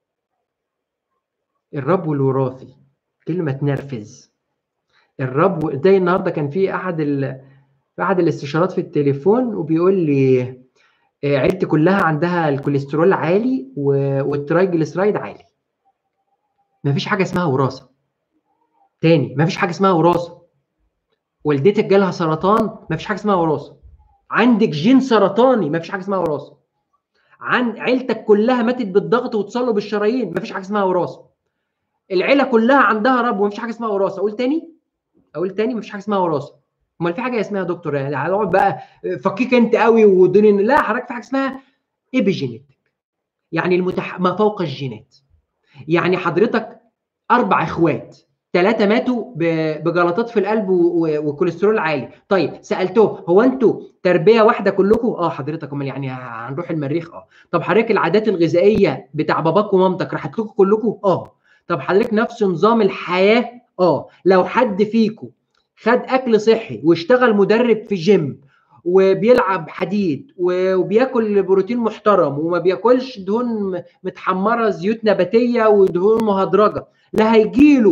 الرب الوراثي كلمه تنرفز الرب زي النهارده كان في احد ال... في احد الاستشارات في التليفون وبيقول لي عيلتي كلها عندها الكوليسترول عالي والترايجليسرايد عالي مفيش حاجه اسمها وراثه تاني مفيش حاجه اسمها وراثه والدتك جالها سرطان مفيش حاجه اسمها وراثه عندك جين سرطاني مفيش حاجه اسمها وراثه عن عيلتك كلها ماتت بالضغط وتصلب الشرايين مفيش حاجه اسمها وراثه العيله كلها عندها رب ومفيش حاجه اسمها وراثه اقول تاني اقول تاني مفيش حاجه اسمها وراثه امال في حاجه اسمها دكتور يعني هنقعد بقى فكيك انت قوي والدنيا لا حضرتك في حاجه اسمها ايبيجينيتك يعني المتح... ما فوق الجينات يعني حضرتك اربع اخوات ثلاثه ماتوا بجلطات في القلب وكوليسترول عالي طيب سالته هو انتوا تربيه واحده كلكم اه حضرتك امال يعني هنروح المريخ اه طب حضرتك العادات الغذائيه بتاع باباك ومامتك راحت لكم كلكم اه طب حضرتك نفس نظام الحياه اه لو حد فيكم خد اكل صحي واشتغل مدرب في جيم وبيلعب حديد وبياكل بروتين محترم وما بياكلش دهون متحمره زيوت نباتيه ودهون مهدرجه لا هيجيله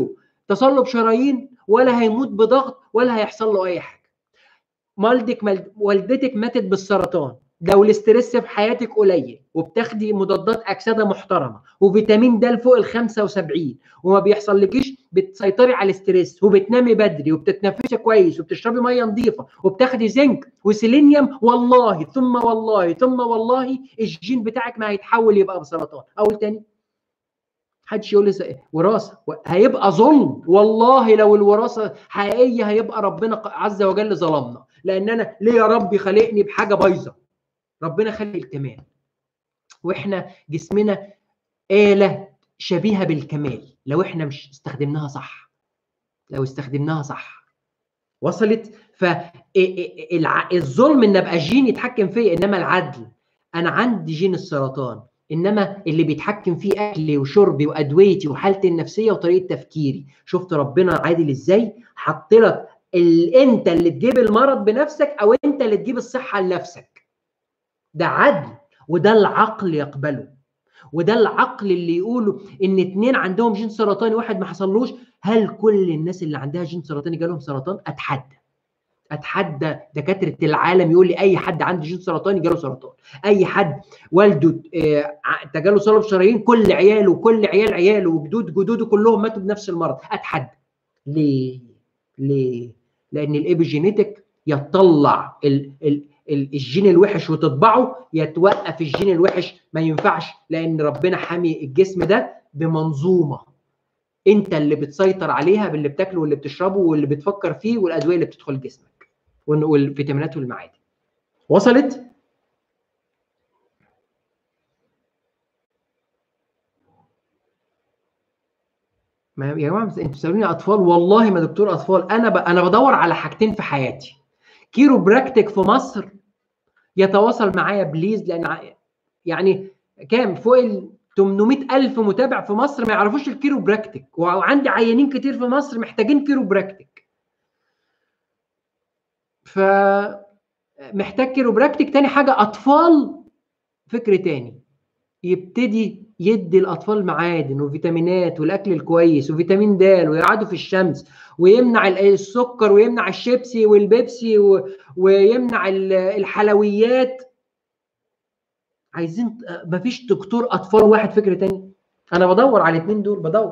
تصلب شرايين ولا هيموت بضغط ولا هيحصل له اي حاجه والدك والدتك ماتت بالسرطان لو الاسترس في حياتك قليل وبتاخدي مضادات اكسده محترمه وفيتامين د فوق ال 75 وما بيحصلكيش بتسيطري على الاسترس وبتنامي بدري وبتتنفسي كويس وبتشربي ميه نظيفه وبتاخدي زنك وسيلينيوم والله ثم والله ثم والله الجين بتاعك ما هيتحول يبقى بسرطان اقول تاني محدش يقول لي وراثه هيبقى ظلم والله لو الوراثه حقيقيه هيبقى ربنا عز وجل ظلمنا لان انا ليه يا ربي خلقني بحاجه بايظه ربنا خلق الكمال واحنا جسمنا آلة شبيهة بالكمال لو احنا مش استخدمناها صح لو استخدمناها صح وصلت فالظلم ان ابقى جين يتحكم فيا انما العدل انا عندي جين السرطان انما اللي بيتحكم فيه اكلي وشربي وادويتي وحالتي النفسيه وطريقه تفكيري شفت ربنا عادل ازاي حط لك انت اللي تجيب المرض بنفسك او انت اللي تجيب الصحه لنفسك ده عدل وده العقل يقبله وده العقل اللي يقوله ان اتنين عندهم جين سرطاني واحد ما حصلوش هل كل الناس اللي عندها جين سرطاني جالهم سرطان اتحدى اتحدى دكاتره العالم يقول لي اي حد عنده جين سرطاني جاله سرطان اي حد والده جاله صلب شرايين كل عياله وكل عيال عياله وجدود جدوده كلهم ماتوا بنفس المرض اتحدى ليه ليه لان الايبيجينيتك يطلع ال ال الجين الوحش وتطبعه يتوقف الجين الوحش ما ينفعش لان ربنا حامي الجسم ده بمنظومه انت اللي بتسيطر عليها باللي بتاكله واللي بتشربه واللي بتفكر فيه والادويه اللي بتدخل جسمك والفيتامينات والمعادن وصلت ما يا جماعه انتوا بتسالوني اطفال والله ما دكتور اطفال انا ب... انا بدور على حاجتين في حياتي كيرو براكتيك في مصر يتواصل معايا بليز لان يعني كام فوق ال 800 ألف متابع في مصر ما يعرفوش الكيرو براكتيك وعندي عيانين كتير في مصر محتاجين كيرو براكتيك ف محتاج كيرو براكتيك تاني حاجة أطفال فكر تاني يبتدي يدي الأطفال معادن وفيتامينات والأكل الكويس وفيتامين د ويقعدوا في الشمس ويمنع السكر ويمنع الشيبسي والبيبسي ويمنع الحلويات عايزين مفيش دكتور اطفال واحد فكر تاني انا بدور على الاثنين دول بدور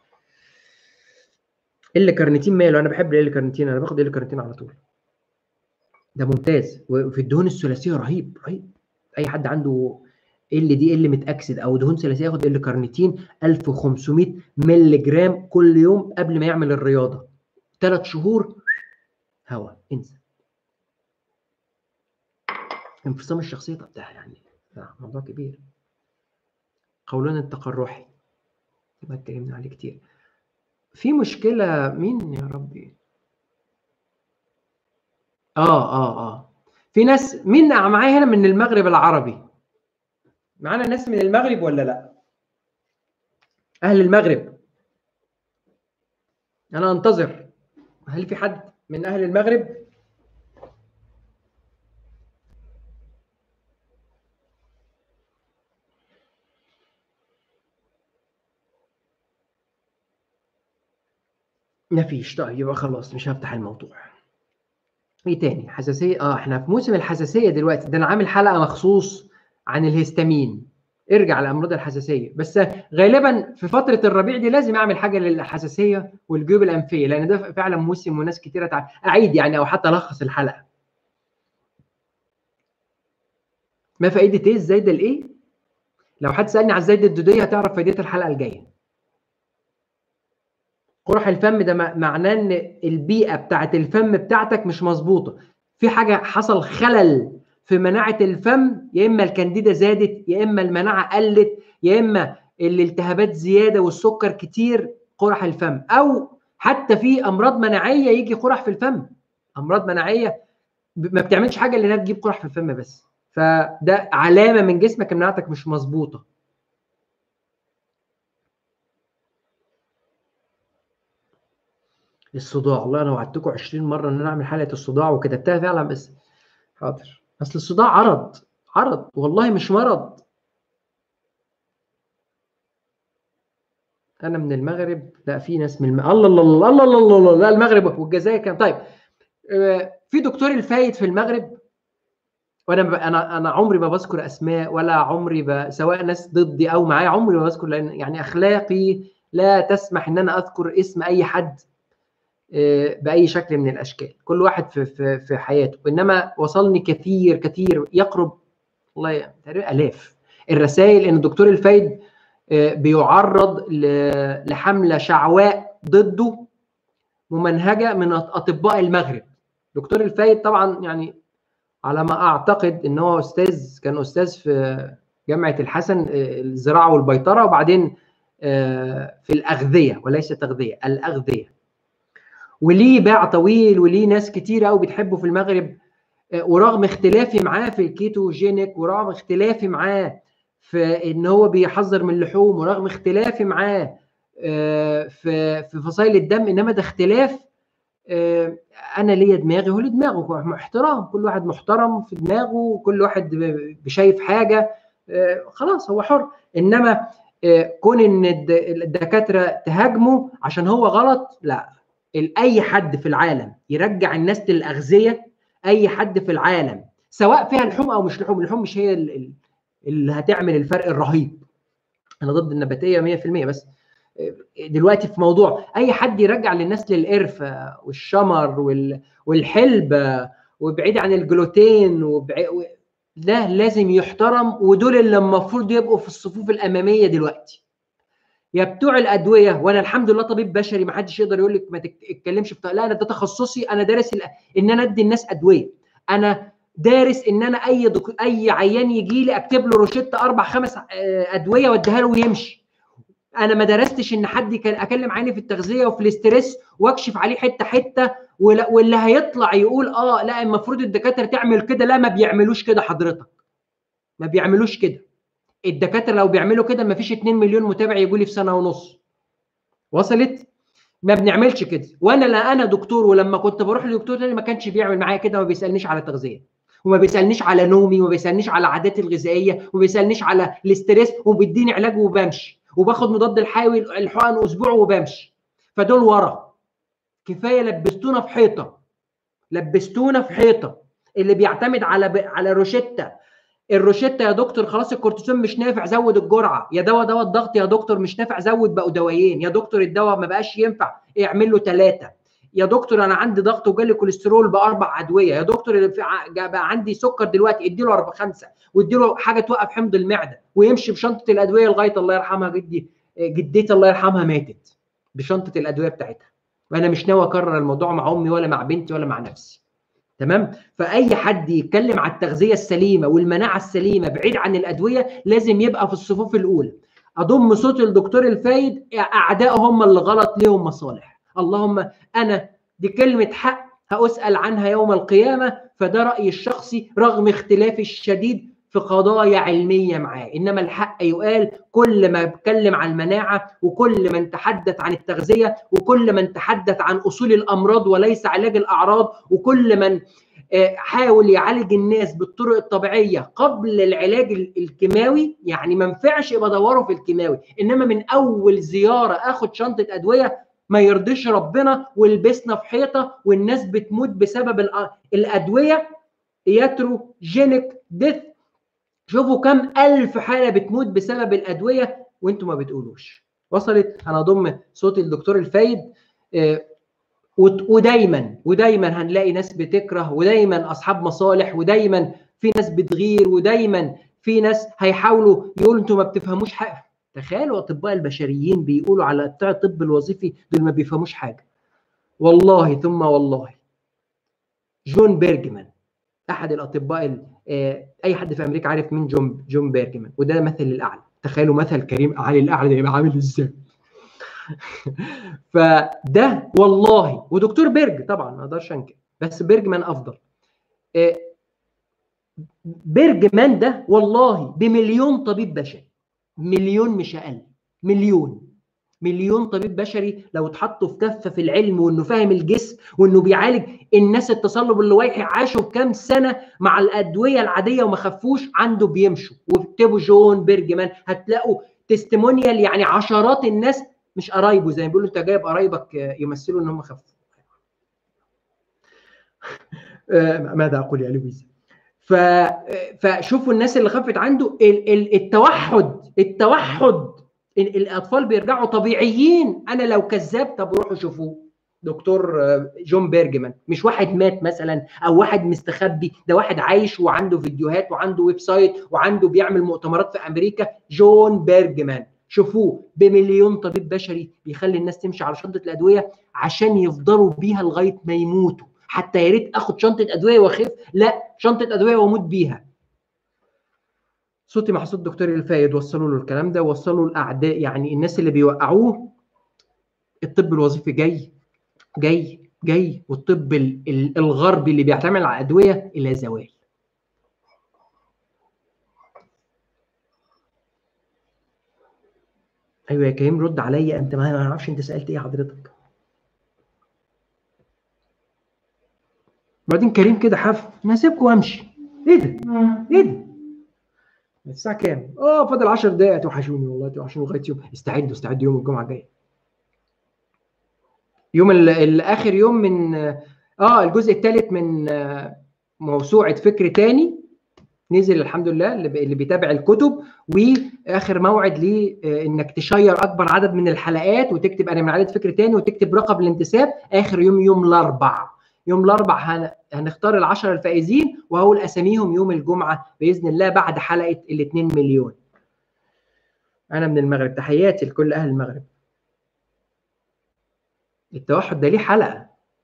ال كارنيتين ماله انا بحب ال كارنيتين انا باخد ال كارنيتين على طول ده ممتاز وفي الدهون الثلاثيه رهيب رهيب اي حد عنده ال دي ال متاكسد او دهون ثلاثيه ياخد ال كارنيتين 1500 مللي جرام كل يوم قبل ما يعمل الرياضه ثلاث شهور هوا انسى انفصام الشخصيه طب ده يعني ده موضوع كبير قولون التقرحي ما اتكلمنا عليه كتير في مشكله مين يا ربي اه اه اه في ناس مين معايا هنا من المغرب العربي معانا ناس من المغرب ولا لا اهل المغرب انا انتظر هل في حد من اهل المغرب مفيش طيب يبقى خلاص مش هفتح الموضوع ايه تاني حساسيه اه احنا في موسم الحساسيه دلوقتي ده انا عامل حلقه مخصوص عن الهستامين ارجع لامراض الحساسيه بس غالبا في فتره الربيع دي لازم اعمل حاجه للحساسيه والجيوب الانفيه لان ده فعلا موسم وناس كتيره تعب. اعيد يعني او حتى الخص الحلقه ما فائده ايه الزايده الايه لو حد سالني على الزايده الدوديه هتعرف فائدتها الحلقه الجايه قرح الفم ده معناه ان البيئه بتاعت الفم بتاعتك مش مظبوطه في حاجه حصل خلل في مناعه الفم يا اما الكانديدا زادت يا اما المناعه قلت يا اما الالتهابات زياده والسكر كتير قرح الفم او حتى في امراض مناعيه يجي قرح في الفم امراض مناعيه ما بتعملش حاجه الا انها تجيب قرح في الفم بس فده علامه من جسمك ان مناعتك مش مظبوطه الصداع والله انا وعدتكم 20 مره ان انا اعمل حلقه الصداع وكتبتها فعلا بس حاضر اصل الصداع عرض عرض والله مش مرض انا من المغرب لا في ناس من الم... الله الله الله الله الله الله لا المغرب والجزائر كان طيب آه، في دكتور الفايد في المغرب وانا ب... انا انا عمري ما بذكر اسماء ولا عمري ب... سواء ناس ضدي او معايا عمري ما بذكر لان يعني اخلاقي لا تسمح ان انا اذكر اسم اي حد آه، باي شكل من الاشكال كل واحد في في في حياته انما وصلني كثير كثير يقرب والله تقريبا الاف الرسائل ان الدكتور الفايد آه، بيعرض لحمله شعواء ضده ممنهجه من اطباء المغرب دكتور الفايد طبعا يعني على ما اعتقد ان هو استاذ كان استاذ في جامعه الحسن آه، الزراعه والبيطره وبعدين في الاغذيه وليس تغذيه الاغذيه وليه باع طويل وليه ناس كتير قوي بتحبه في المغرب آه، ورغم اختلافي معاه في الكيتوجينيك ورغم اختلافي معاه في ان هو بيحذر من اللحوم ورغم اختلافي معاه آه، في في فصائل الدم انما ده اختلاف آه، انا ليا دماغي هو ليه دماغه احترام كل واحد محترم في دماغه وكل واحد بشايف حاجه خلاص هو حر انما كون ان الدكاتره تهاجمه عشان هو غلط لا اي حد في العالم يرجع الناس للاغذيه اي حد في العالم سواء فيها لحوم او مش لحوم اللحوم مش هي اللي هتعمل الفرق الرهيب انا ضد النباتيه 100% بس دلوقتي في موضوع اي حد يرجع للناس للقرفه والشمر والحلبه وبعيد عن الجلوتين وبعيد ده لازم يحترم ودول اللي المفروض يبقوا في الصفوف الاماميه دلوقتي يا بتوع الادويه وانا الحمد لله طبيب بشري ما حدش يقدر يقول لك ما تتكلمش في لا انا ده تخصصي انا دارس ان انا ادي الناس ادويه انا دارس ان انا اي دك... اي عيان يجي لي اكتب له روشته اربع خمس آه، ادويه واديها له ويمشي انا ما درستش ان حد كان اكلم عيني في التغذيه وفي الاسترس واكشف عليه حته حته واللي هيطلع يقول اه لا المفروض الدكاتره تعمل كده لا ما بيعملوش كده حضرتك ما بيعملوش كده الدكاتره لو بيعملوا كده ما فيش 2 مليون متابع يجوا لي في سنه ونص وصلت ما بنعملش كده وانا لا انا دكتور ولما كنت بروح لدكتور تاني ما كانش بيعمل معايا كده وما بيسالنيش على تغذيه وما بيسالنيش على نومي وما بيسالنيش على عاداتي الغذائيه وما بيسالنيش على الاستريس وبيديني علاج وبمشي وباخد مضاد الحيوي الحقن اسبوع وبمشي فدول ورا كفايه لبستونا في حيطه لبستونا في حيطه اللي بيعتمد على على روشته الروشته يا دكتور خلاص الكورتيزون مش نافع زود الجرعه يا دواء دواء الضغط يا دكتور مش نافع زود بقوا دوايين يا دكتور الدواء ما بقاش ينفع اعمل له ثلاثه يا دكتور انا عندي ضغط وجالي كوليسترول باربع ادويه يا دكتور بقى عندي سكر دلوقتي ادي له اربع خمسه وادي له حاجه توقف حمض المعده ويمشي بشنطه الادويه لغايه الله يرحمها جدي جدتي الله يرحمها ماتت بشنطه الادويه بتاعتها وانا مش ناوي اكرر الموضوع مع امي ولا مع بنتي ولا مع نفسي تمام فاي حد يتكلم على التغذيه السليمه والمناعه السليمه بعيد عن الادويه لازم يبقى في الصفوف الاولى اضم صوت الدكتور الفايد اعدائه هم اللي غلط ليهم مصالح اللهم انا دي كلمه حق هاسال عنها يوم القيامه فده رايي الشخصي رغم اختلافي الشديد في قضايا علميه معاه انما الحق يقال كل ما اتكلم عن المناعه وكل من تحدث عن التغذيه وكل من تحدث عن اصول الامراض وليس علاج الاعراض وكل من آه، حاول يعالج الناس بالطرق الطبيعيه قبل العلاج الكيماوي يعني ما ينفعش يبقى دوره في الكيماوي انما من اول زياره اخد شنطه ادويه ما يرضيش ربنا ولبسنا في حيطه والناس بتموت بسبب الادويه ياتروجينيك ديث شوفوا كم ألف حالة بتموت بسبب الأدوية وانتم ما بتقولوش وصلت أنا أضم صوت الدكتور الفايد آه، ودايما ودايما هنلاقي ناس بتكره ودايما أصحاب مصالح ودايما في ناس بتغير ودايما في ناس هيحاولوا يقولوا انتم ما بتفهموش حاجة تخيلوا أطباء البشريين بيقولوا على بتاع الطب الوظيفي دول ما بيفهموش حاجة والله ثم والله جون بيرجمان احد الاطباء آه، اي حد في امريكا عارف مين جون جون بيرجمان وده مثل الاعلى تخيلوا مثل كريم علي الاعلى ده يبقى عامل ازاي فده والله ودكتور بيرج طبعا ما اقدرش انكر بس بيرجمان افضل آه، بيرجمان ده والله بمليون طبيب بشري مليون مش اقل مليون مليون طبيب بشري لو اتحطوا في كفه في العلم وانه فاهم الجسم وانه بيعالج الناس التصلب اللويحي عاشوا كام سنه مع الادويه العاديه وما خفوش عنده بيمشوا واكتبوا جون بيرجمان هتلاقوا تستمونيال يعني عشرات الناس مش قرايبه زي ما بيقولوا انت جايب قرايبك يمثلوا ان هم خفوا ماذا اقول يا لويس ف... فشوفوا الناس اللي خفت عنده التوحد التوحد الاطفال بيرجعوا طبيعيين انا لو كذاب طب روحوا شوفوه دكتور جون بيرجمان مش واحد مات مثلا او واحد مستخبي ده واحد عايش وعنده فيديوهات وعنده ويب سايت وعنده بيعمل مؤتمرات في امريكا جون بيرجمان شوفوه بمليون طبيب بشري بيخلي الناس تمشي على شنطه الادويه عشان يفضلوا بيها لغايه ما يموتوا حتى يا ريت اخد شنطه ادويه واخف لا شنطه ادويه واموت بيها صوتي مع صوت دكتور الفايد وصلوا له الكلام ده وصلوا الاعداء يعني الناس اللي بيوقعوه الطب الوظيفي جاي جاي جاي والطب الغربي اللي بيعتمد على الادويه الى زوال ايوه يا كريم رد عليا انت ما اعرفش انت سالت ايه حضرتك بعدين كريم كده حف ما سيبكم وامشي ايه ده ايه ده الساعه كام اه فاضل 10 دقائق توحشوني والله توحشوني لغايه يوم استعدوا استعدوا يوم الجمعه الجايه يوم الاخر يوم من اه الجزء الثالث من موسوعه فكر تاني نزل الحمد لله اللي بيتابع الكتب واخر موعد لانك تشير اكبر عدد من الحلقات وتكتب انا من عدد فكر تاني وتكتب رقم الانتساب اخر يوم يوم الاربع يوم الاربع هنختار العشرة الفائزين وهقول اساميهم يوم الجمعه باذن الله بعد حلقه ال 2 مليون انا من المغرب تحياتي لكل اهل المغرب التوحد ده ليه حلقه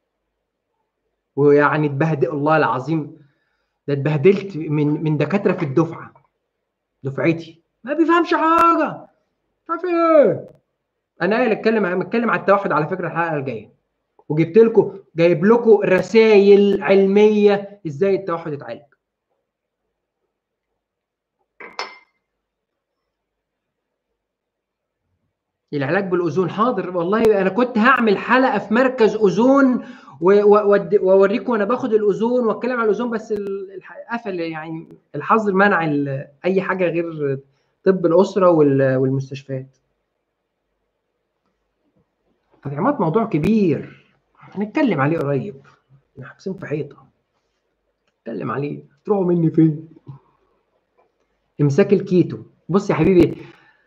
ويعني اتبهدل الله العظيم ده اتبهدلت من من دكاتره في الدفعه دفعتي ما بيفهمش حاجه مش عارف ايه انا قايل اتكلم اتكلم على التوحد على فكره الحلقه الجايه وجبت لكم جايب لكم رسائل علميه ازاي التوحد يتعالج العلاج بالاوزون حاضر والله انا كنت هعمل حلقه في مركز اوزون واوريكم وانا باخد الاوزون واتكلم على الاوزون بس قفل يعني الحظر منع اي حاجه غير طب الاسره والمستشفيات تدعيمات موضوع كبير هنتكلم عليه قريب احنا حابسين في حيطه نتكلم عليه تروحوا مني فين امساك الكيتو بص يا حبيبي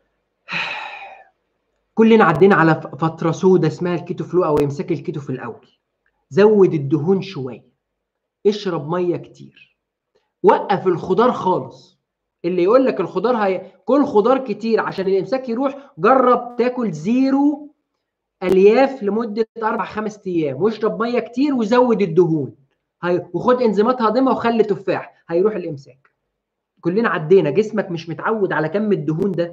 كلنا عدينا على فتره سودة اسمها الكيتو فلو او امساك الكيتو في الاول زود الدهون شويه اشرب ميه كتير وقف الخضار خالص اللي يقول لك الخضار هي كل خضار كتير عشان الامساك يروح جرب تاكل زيرو الياف لمده اربع خمس ايام واشرب ميه كتير وزود الدهون هي وخد انزيمات هاضمه وخلي تفاح هيروح الامساك كلنا عدينا جسمك مش متعود على كم الدهون ده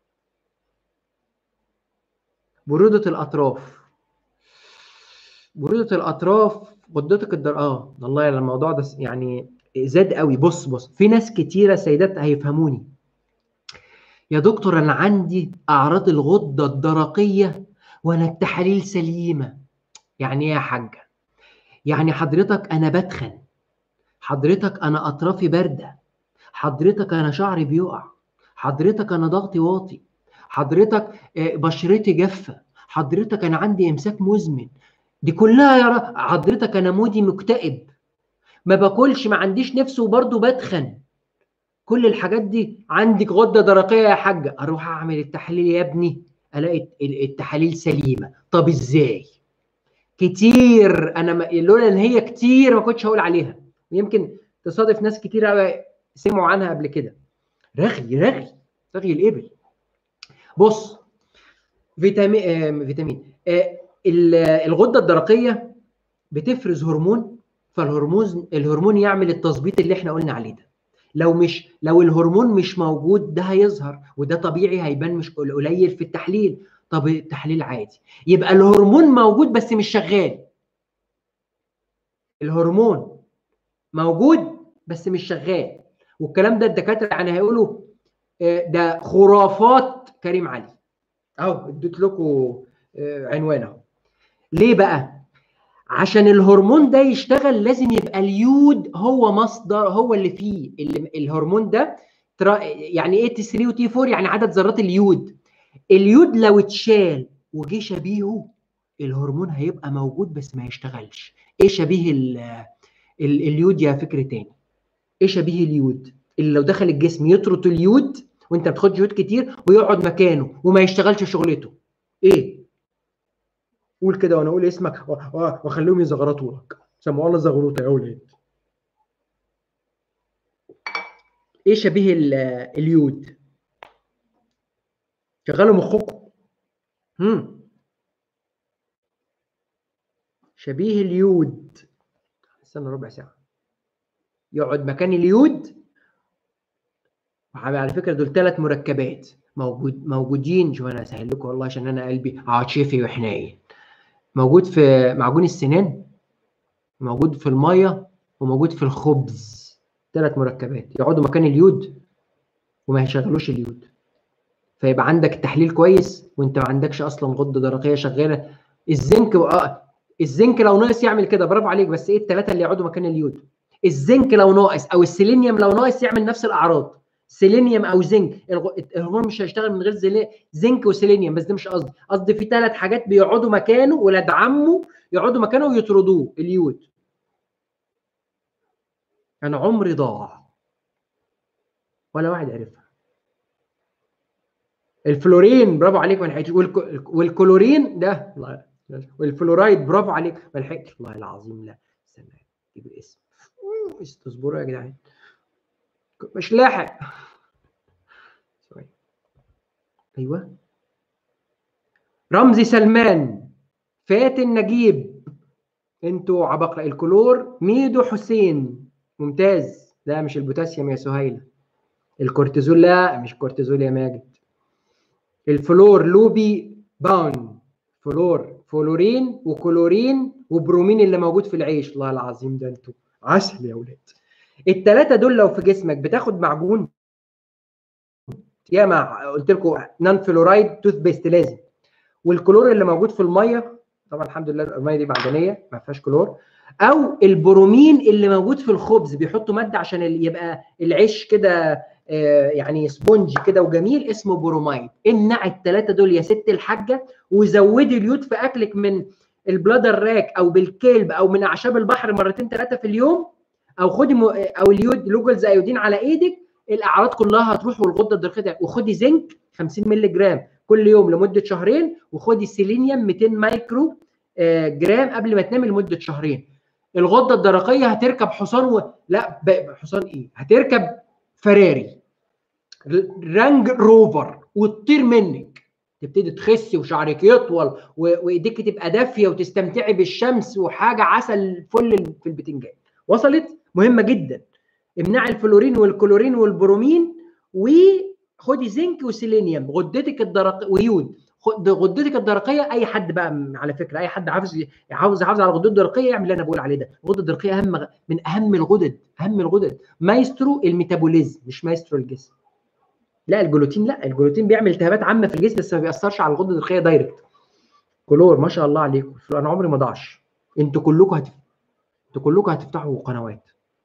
برودة الأطراف برودة الأطراف غدتك الدر اه والله الموضوع ده يعني زاد قوي بص بص في ناس كتيرة سيدات هيفهموني يا دكتور أنا عندي أعراض الغدة الدرقية وأنا التحاليل سليمة يعني إيه يا حاجة؟ يعني حضرتك أنا بتخن حضرتك أنا أطرافي باردة حضرتك أنا شعري بيقع حضرتك أنا ضغطي واطي حضرتك بشرتي جافه حضرتك انا عندي امساك مزمن دي كلها يا حضرتك انا مودي مكتئب ما باكلش ما عنديش نفس وبرضه بتخن كل الحاجات دي عندك غده درقيه يا حاجه اروح اعمل التحاليل يا ابني الاقي التحاليل سليمه طب ازاي كتير انا ما... لولا ان هي كتير ما كنتش هقول عليها يمكن تصادف ناس كتير قوي سمعوا عنها قبل كده رغي رغي رغي الابل بص فيتامين آه فيتامين آه الغده الدرقيه بتفرز هرمون فالهرمون الهرمون يعمل التظبيط اللي احنا قلنا عليه ده لو مش لو الهرمون مش موجود ده هيظهر وده طبيعي هيبان مش قليل في التحليل طب التحليل عادي يبقى الهرمون موجود بس مش شغال الهرمون موجود بس مش شغال والكلام ده الدكاتره يعني هيقولوا ده خرافات كريم علي اهو اديت لكم عنوان اهو ليه بقى عشان الهرمون ده يشتغل لازم يبقى اليود هو مصدر هو اللي فيه اللي الهرمون ده يعني ايه تي 3 وتي 4 يعني عدد ذرات اليود اليود لو اتشال وجه شبيهه الهرمون هيبقى موجود بس ما يشتغلش ايه شبيه ال ال اليود يا فكر تاني ايه شبيه اليود اللي لو دخل الجسم يطرد اليود وانت ما بتاخدش يود كتير ويقعد مكانه وما يشتغلش شغلته ايه قول كده وانا اقول اسمك واخليهم يزغرطوا لك سمعوا الله زغروطه يا اولاد ايه شبيه اليود شغلوا مخكم هم شبيه اليود استنى ربع ساعه يقعد مكان اليود على فكره دول ثلاث مركبات موجود موجودين شوف انا اسهل لكم والله عشان انا قلبي عاطفي وحنين موجود في معجون السنان موجود في الميه وموجود في الخبز ثلاث مركبات يقعدوا مكان اليود وما يشغلوش اليود فيبقى عندك تحليل كويس وانت ما عندكش اصلا غده درقيه شغاله الزنك آه الزنك لو ناقص يعمل كده برافو عليك بس ايه الثلاثه اللي يقعدوا مكان اليود الزنك لو ناقص او السيلينيوم لو ناقص يعمل نفس الاعراض سيلينيوم او زنك الهرمون مش هيشتغل من غير زنك وسيلينيوم بس ده مش قصدي قصدي في ثلاث حاجات بيقعدوا مكانه ولاد عمه يقعدوا مكانه ويطردوه اليود انا عمري ضاع ولا واحد عرفها الفلورين برافو عليك ما لحقتش والكلورين ده والفلورايد برافو عليك ما لحقتش والله العظيم لا استنى اجيب الاسم استصبروا يا جدعان مش لاحق ايوه رمزي سلمان فاتن نجيب انتوا عبقرة الكلور ميدو حسين ممتاز لا مش البوتاسيوم يا سهيلة الكورتيزول لا مش كورتيزول يا ماجد الفلور لوبي باون فلور فلورين وكلورين وبرومين اللي موجود في العيش الله العظيم ده انتوا عسل يا ولاد الثلاثه دول لو في جسمك بتاخد معجون يا ما قلت لكم نان فلورايد توث بيست لازم والكلور اللي موجود في الميه طبعا الحمد لله الميه دي معدنيه ما فيهاش كلور او البرومين اللي موجود في الخبز بيحطوا ماده عشان يبقى العيش كده يعني سبونج كده وجميل اسمه برومايد امنع الثلاثه دول يا ست الحاجه وزودي اليود في اكلك من البلادر راك او بالكلب او من اعشاب البحر مرتين ثلاثه في اليوم او خدي م... او اليود لوجلز ايودين على ايدك الاعراض كلها هتروح والغده الدرقيه وخدي زنك 50 مللي جرام كل يوم لمده شهرين وخدي سيلينيوم 200 مايكرو جرام قبل ما تنامي لمده شهرين الغده الدرقيه هتركب حصان و... لا ب... حصان ايه هتركب فراري رانج روفر وتطير منك تبتدي تخسي وشعرك يطول وايديك تبقى دافيه وتستمتعي بالشمس وحاجه عسل فل في البتنجان وصلت مهمه جدا امنعي الفلورين والكلورين والبرومين وخدي زنك وسيلينيوم غدتك الدرقيه ويود غدتك الدرقيه اي حد بقى على فكره اي حد عاوز عاوز يحافظ على الغدود الدرقيه يعمل اللي انا بقول عليه ده الغده الدرقيه اهم من اهم الغدد اهم الغدد مايسترو الميتابوليزم مش مايسترو الجسم لا الجلوتين لا الجلوتين بيعمل التهابات عامه في الجسم بس ما بيأثرش على الغده الدرقيه دايركت كلور ما شاء الله عليكم انا عمري ما ضاعش انتوا كلكم هتف... انتوا كلكم هتفتحوا قنوات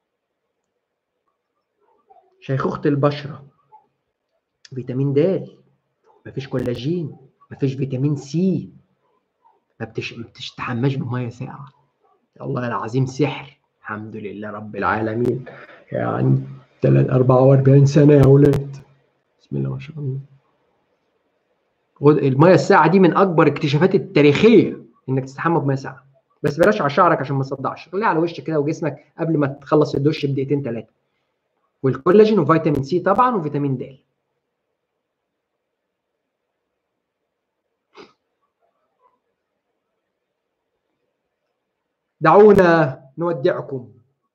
شيخوخة البشرة فيتامين د مفيش كولاجين مفيش فيتامين سي ما بتش... بتستحماش بميه ساقعه الله العظيم سحر الحمد لله رب العالمين يعني 44 سنه يا اولاد بسم الله ما شاء الله الميه الساقعه دي من اكبر اكتشافات التاريخيه انك تستحمى بميه ساقعه بس بلاش على شعرك عشان ما تصدعش خليها على وشك كده وجسمك قبل ما تخلص الدش بدقيقتين ثلاثه والكولاجين وفيتامين سي طبعا وفيتامين د دعونا نودعكم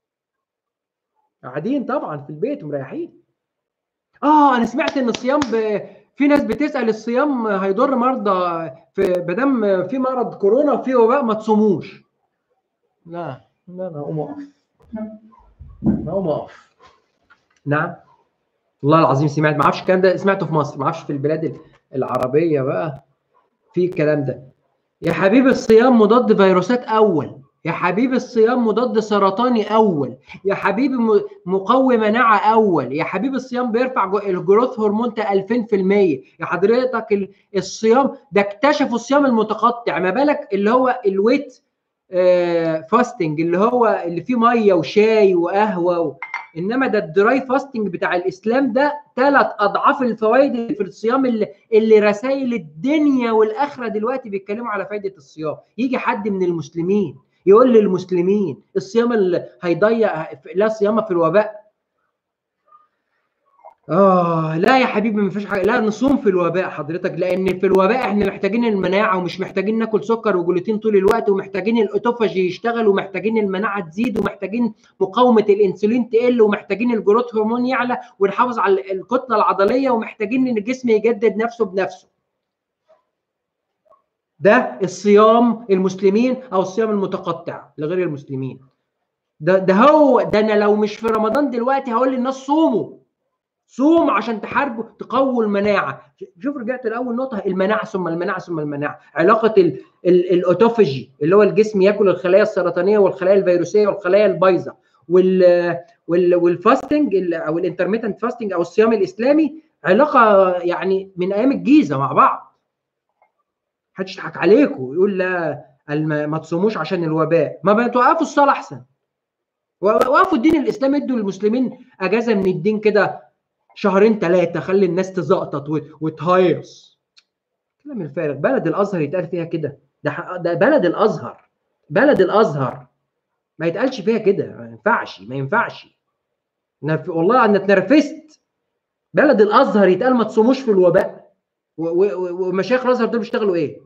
قاعدين طبعا في البيت ومريحين اه انا سمعت ان الصيام ب... في ناس بتسال الصيام هيضر مرضى في بدم في مرض كورونا وفي وباء ما تصوموش لا لا انا اقوم اقف انا اقوم اقف نعم والله العظيم سمعت ما اعرفش الكلام ده سمعته في مصر ما اعرفش في البلاد العربيه بقى في الكلام ده يا حبيبي الصيام مضاد فيروسات اول يا حبيبي الصيام مضاد سرطاني اول يا حبيبي مقوي مناعه اول يا حبيبي الصيام بيرفع الجروث هرمون 2000% يا حضرتك الصيام ده اكتشفوا الصيام المتقطع ما بالك اللي هو الويت فاستنج اللي هو اللي فيه ميه وشاي وقهوه و... انما ده الدراي فاستنج بتاع الاسلام ده ثلاث اضعاف الفوائد اللي في الصيام اللي, اللي رسائل الدنيا والاخره دلوقتي بيتكلموا على فائده الصيام يجي حد من المسلمين يقول للمسلمين الصيام اللي هيضيع لا صيام في الوباء اه لا يا حبيبي ما فيش حاجه لا نصوم في الوباء حضرتك لان في الوباء احنا محتاجين المناعه ومش محتاجين ناكل سكر وجلوتين طول الوقت ومحتاجين الاوتوفاجي يشتغل ومحتاجين المناعه تزيد ومحتاجين مقاومه الانسولين تقل ومحتاجين الجروث هرمون يعلى ونحافظ على الكتله العضليه ومحتاجين ان الجسم يجدد نفسه بنفسه ده الصيام المسلمين او الصيام المتقطع لغير المسلمين ده ده هو ده انا لو مش في رمضان دلوقتي هقول للناس صوموا صوم عشان تحاربوا تقووا المناعه شوف رجعت لاول نقطه المناعه ثم المناعه ثم المناعه علاقه الاوتوفاجي اللي هو الجسم ياكل الخلايا السرطانيه والخلايا الفيروسيه والخلايا البايظه وال والفاستنج او الانترميتنت فاستنج او الصيام الاسلامي علاقه يعني من ايام الجيزه مع بعض محدش يضحك عليكم ويقول لا ما تصوموش عشان الوباء ما توقفوا الصلاه احسن وقفوا الدين الاسلامي ادوا للمسلمين اجازه من الدين كده شهرين ثلاثه خلي الناس تزقطط وتهيص كلام الفارغ بلد الازهر يتقال فيها كده ده ده بلد الازهر بلد الازهر ما يتقالش فيها كده ما ينفعش ما ينفعش والله انا اتنرفزت بلد الازهر يتقال ما تصوموش في الوباء ومشايخ الازهر دول بيشتغلوا ايه؟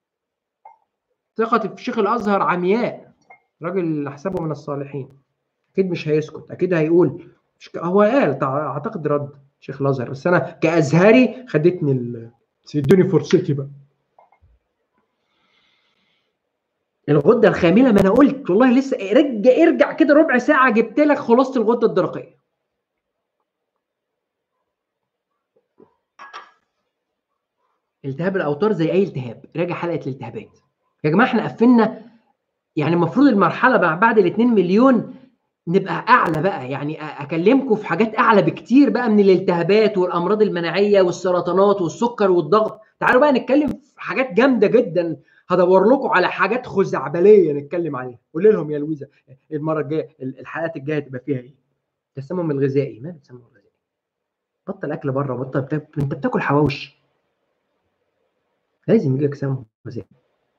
ثقتي في شيخ الازهر عمياء راجل احسبه من الصالحين اكيد مش هيسكت اكيد هيقول هو قال اعتقد رد شيخ الازهر بس انا كازهري خدتني ال... ادوني فرصتي بقى الغده الخامله ما انا قلت والله لسه ارجع ارجع كده ربع ساعه جبت لك خلاصه الغده الدرقيه التهاب الاوتار زي اي التهاب راجع حلقه الالتهابات يا جماعه احنا قفلنا يعني المفروض المرحله بعد ال 2 مليون نبقى اعلى بقى يعني اكلمكم في حاجات اعلى بكتير بقى من الالتهابات والامراض المناعيه والسرطانات والسكر والضغط تعالوا بقى نتكلم في حاجات جامده جدا هدور لكم على حاجات خزعبليه نتكلم عليها قول لهم يا لويزا المره الجايه الحلقات الجايه تبقى فيها ايه التسمم الغذائي ما التسمم الغذائي بطل اكل بره بطل بتاكل. انت بتاكل حواوشي لازم يجيلك تسمم غذائي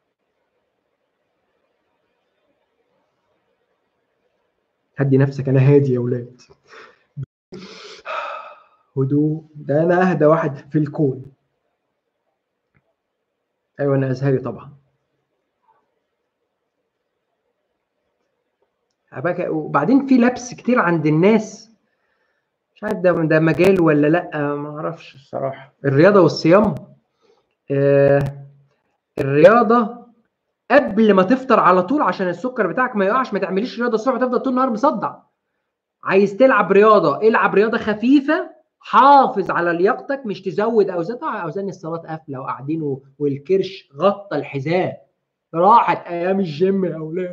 هدي نفسك انا هادي يا ولاد هدوء ده انا اهدى واحد في الكون ايوه انا ازهري طبعا وبعدين في لبس كتير عند الناس مش عارف ده ده مجال ولا لا ما اعرفش الصراحه الرياضه والصيام آه الرياضه قبل ما تفطر على طول عشان السكر بتاعك ما يقعش ما تعمليش رياضه الصبح تفضل طول النهار مصدع عايز تلعب رياضه العب رياضه خفيفه حافظ على لياقتك مش تزود اوزان اوزان الصلاه قافله وقاعدين والكرش غطى الحذاء راحت ايام الجيم يا اولاد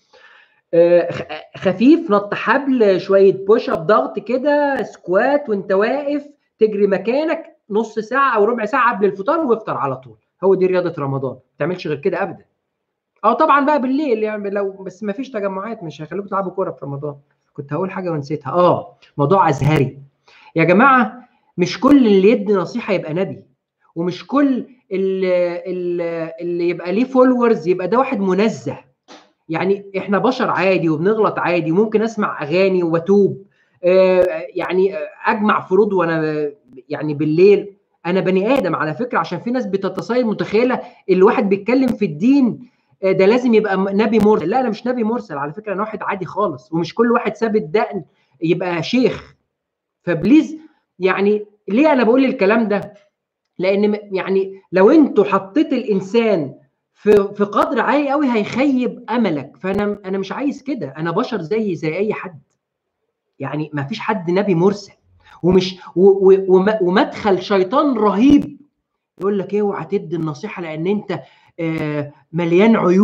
خفيف نط حبل شويه بوش اب ضغط كده سكوات وانت واقف تجري مكانك نص ساعه او ربع ساعه قبل الفطار وافطر على طول هو دي رياضه رمضان ما تعملش غير كده ابدا اه طبعا بقى بالليل يعني لو بس ما فيش تجمعات مش هيخلوكم تلعبوا كوره في رمضان كنت هقول حاجه ونسيتها اه موضوع ازهري يا جماعه مش كل اللي يدي نصيحه يبقى نبي ومش كل اللي, اللي يبقى ليه فولورز يبقى ده واحد منزه يعني احنا بشر عادي وبنغلط عادي ممكن اسمع اغاني واتوب آه يعني اجمع فروض وانا يعني بالليل انا بني ادم على فكره عشان في ناس بتتصير متخيله الواحد بيتكلم في الدين ده لازم يبقى نبي مرسل لا انا مش نبي مرسل على فكره انا واحد عادي خالص ومش كل واحد ساب الدقن يبقى شيخ فبليز يعني ليه انا بقول الكلام ده لان يعني لو انتوا حطيت الانسان في في قدر عالي قوي هيخيب املك فانا انا مش عايز كده انا بشر زي زي اي حد يعني ما فيش حد نبي مرسل ومش ومدخل شيطان رهيب يقول لك اوعى تدي النصيحه لان انت مليان عيوب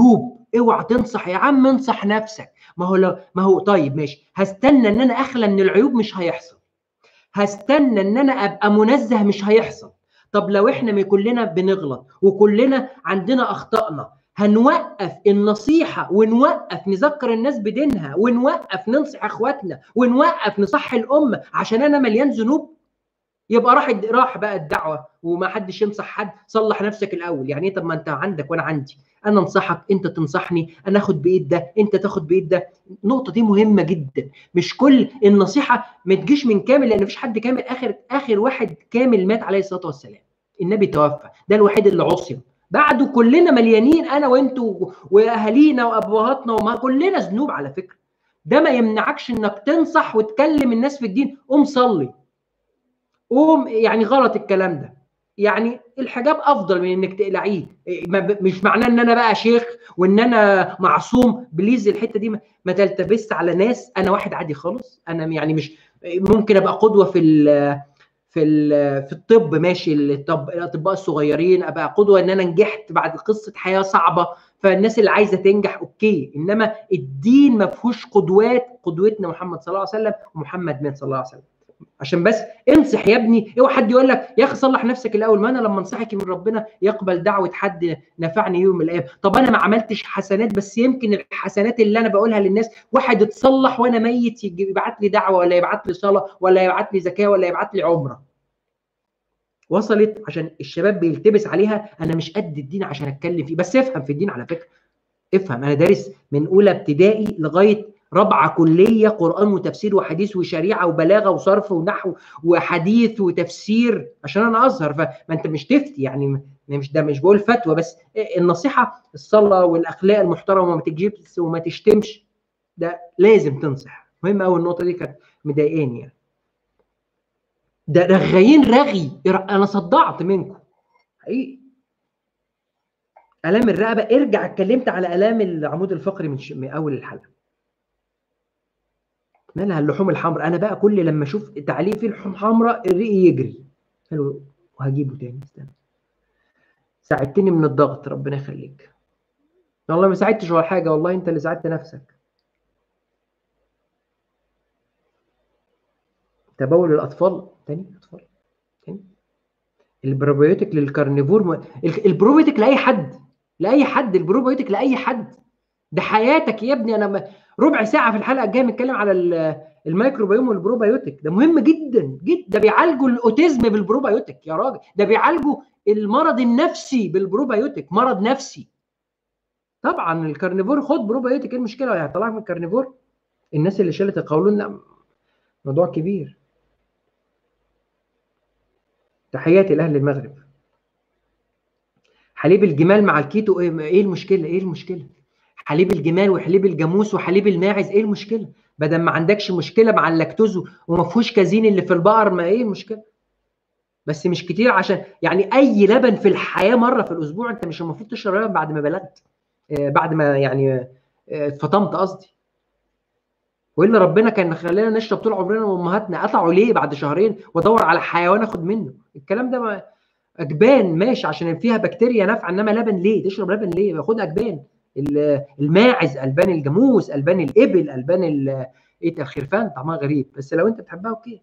اوعى تنصح يا عم انصح نفسك ما هو لو ما هو طيب ماشي هستنى ان انا اخلى من العيوب مش هيحصل هستنى ان انا ابقى منزه مش هيحصل طب لو احنا كلنا بنغلط وكلنا عندنا اخطائنا هنوقف النصيحة ونوقف نذكر الناس بدينها ونوقف ننصح اخواتنا ونوقف نصحي الأمة عشان أنا مليان ذنوب يبقى راح راح بقى الدعوة وما حدش ينصح حد صلح نفسك الأول يعني إيه طب ما أنت عندك وأنا عندي أنا أنصحك أنت تنصحني أنا أخد بإيد ده أنت تاخد بإيد ده النقطة دي مهمة جدا مش كل النصيحة ما تجيش من كامل لأن مفيش حد كامل آخر آخر واحد كامل مات عليه الصلاة والسلام النبي توفى ده الوحيد اللي عصم بعده كلنا مليانين انا وانتوا واهالينا وابهاتنا وما كلنا ذنوب على فكره ده ما يمنعكش انك تنصح وتكلم الناس في الدين قوم صلي قوم يعني غلط الكلام ده يعني الحجاب افضل من انك تقلعيه مش معناه ان انا بقى شيخ وان انا معصوم بليز الحته دي ما تلتبس على ناس انا واحد عادي خالص انا يعني مش ممكن ابقى قدوه في في في الطب ماشي الطب الاطباء الصغيرين ابقى قدوه ان انا نجحت بعد قصه حياه صعبه فالناس اللي عايزه تنجح اوكي انما الدين ما فيهوش قدوات قدوتنا محمد صلى الله عليه وسلم ومحمد من صلى الله عليه وسلم عشان بس انصح يا ابني اوعى حد يقول لك يا اخي صلح نفسك الاول ما انا لما انصحك من ربنا يقبل دعوه حد نفعني يوم من الايام طب انا ما عملتش حسنات بس يمكن الحسنات اللي انا بقولها للناس واحد اتصلح وانا ميت يبعت لي دعوه ولا يبعت لي صلاه ولا يبعت لي زكاه ولا يبعت لي عمره وصلت عشان الشباب بيلتبس عليها انا مش قد الدين عشان اتكلم فيه بس افهم في الدين على فكره افهم انا دارس من اولى ابتدائي لغايه رابعه كليه قران وتفسير وحديث وشريعه وبلاغه وصرف ونحو وحديث وتفسير عشان انا ازهر فما انت مش تفتي يعني مش ده مش بقول فتوى بس النصيحه الصلاه والاخلاق المحترمه وما تجيبش وما تشتمش ده لازم تنصح مهم قوي النقطه دي كانت مضايقاني يعني ده رغايين رغي انا صدعت منكم حقيقي الام الرقبه ارجع اتكلمت على الام العمود الفقري من, من اول الحلقه مالها اللحوم الحمراء انا بقى كل لما اشوف تعليق فيه لحوم حمراء الريق يجري حلو وهجيبه تاني استنى ساعدتني من الضغط ربنا يخليك والله ما ساعدتش ولا حاجه والله انت اللي ساعدت نفسك تبول الاطفال تاني اطفال تاني البروبيوتيك للكارنيفور م... البروبيوتيك لاي حد لاي حد البروبيوتيك لاي حد ده حياتك يا ابني انا ربع ساعه في الحلقه الجايه بنتكلم على الميكروبيوم والبروبيوتيك ده مهم جدا جدا ده بيعالجوا الاوتيزم بالبروبيوتيك يا راجل ده بيعالجوا المرض النفسي بالبروبيوتيك مرض نفسي طبعا الكارنيفور خد بروبيوتيك ايه المشكله يعني طلعك من الكارنيفور الناس اللي شالت القولون لا موضوع كبير تحياتي لاهل المغرب حليب الجمال مع الكيتو ايه المشكله ايه المشكله حليب الجمال وحليب الجاموس وحليب الماعز ايه المشكله بدل ما عندكش مشكله مع اللاكتوز وما فيهوش كازين اللي في البقر ما ايه المشكله بس مش كتير عشان يعني اي لبن في الحياه مره في الاسبوع انت مش المفروض تشرب لبن بعد ما بلغت آه بعد ما يعني اتفطمت آه قصدي والا ربنا كان خلانا نشرب طول عمرنا وامهاتنا قطعوا ليه بعد شهرين وادور على حيوان اخد منه الكلام ده ما اجبان ماشي عشان فيها بكتيريا نافعه انما لبن ليه تشرب لبن ليه خد اجبان الماعز البان الجاموس البان الابل البان ايه الخرفان طعمها غريب بس لو انت بتحبها اوكي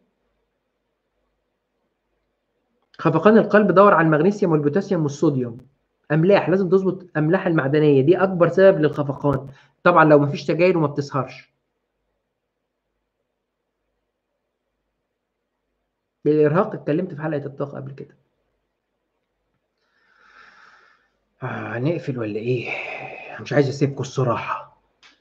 خفقان القلب دور على المغنيسيوم والبوتاسيوم والصوديوم املاح لازم تظبط املاح المعدنيه دي اكبر سبب للخفقان طبعا لو مفيش سجاير وما بتسهرش بالارهاق اتكلمت في حلقه الطاقه قبل كده آه نقفل ولا ايه مش عايز اسيبكم الصراحه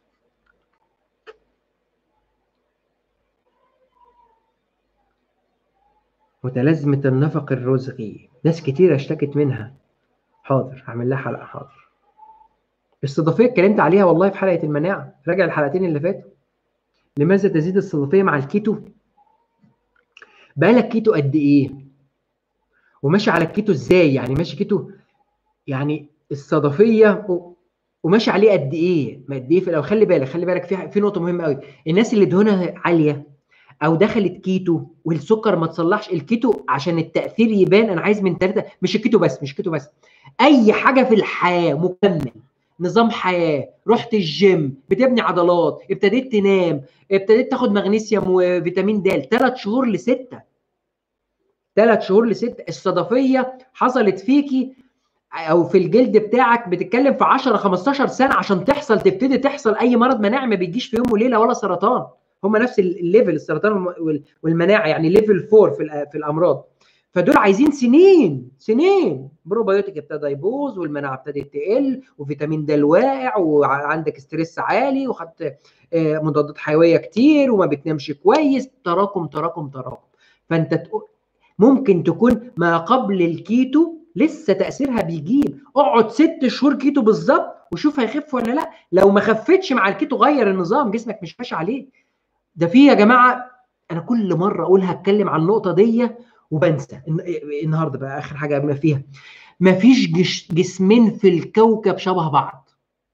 متلازمة النفق الرزقي ناس كتير اشتكت منها حاضر هعمل لها حلقة حاضر الصدفية اتكلمت عليها والله في حلقة المناعة راجع الحلقتين اللي فاتوا لماذا تزيد الصدفية مع الكيتو بقالك كيتو قد ايه وماشي على الكيتو ازاي يعني ماشي كيتو يعني الصدفيه وماشي عليه قد ايه ما قد ايه لو خلي بالك خلي بالك في في نقطه مهمه قوي الناس اللي دهونها عاليه او دخلت كيتو والسكر ما تصلحش الكيتو عشان التاثير يبان انا عايز من ثلاثه مش الكيتو بس مش الكيتو بس اي حاجه في الحياه مكمل نظام حياه رحت الجيم بتبني عضلات ابتديت تنام ابتديت تاخد مغنيسيوم وفيتامين د ثلاث شهور لسته ثلاث شهور لسته الصدفيه حصلت فيكي او في الجلد بتاعك بتتكلم في 10 15 سنه عشان تحصل تبتدي تحصل اي مرض مناعي ما بيجيش في يوم وليله ولا سرطان هم نفس الليفل السرطان والمناعه يعني ليفل 4 في في الامراض فدول عايزين سنين سنين بروبايوتيك ابتدى يبوظ والمناعه ابتدت تقل وفيتامين د واقع وعندك ستريس عالي وخدت مضادات حيويه كتير وما بتنامش كويس تراكم تراكم تراكم فانت ممكن تكون ما قبل الكيتو لسه تاثيرها بيجيب اقعد ست شهور كيتو بالظبط وشوف هيخف ولا لا لو ما خفتش مع الكيتو غير النظام جسمك مش ماشي عليه ده في يا جماعه انا كل مره اقول هتكلم عن النقطه دي وبنسى النهارده بقى اخر حاجه ما فيها مفيش جسمين في الكوكب شبه بعض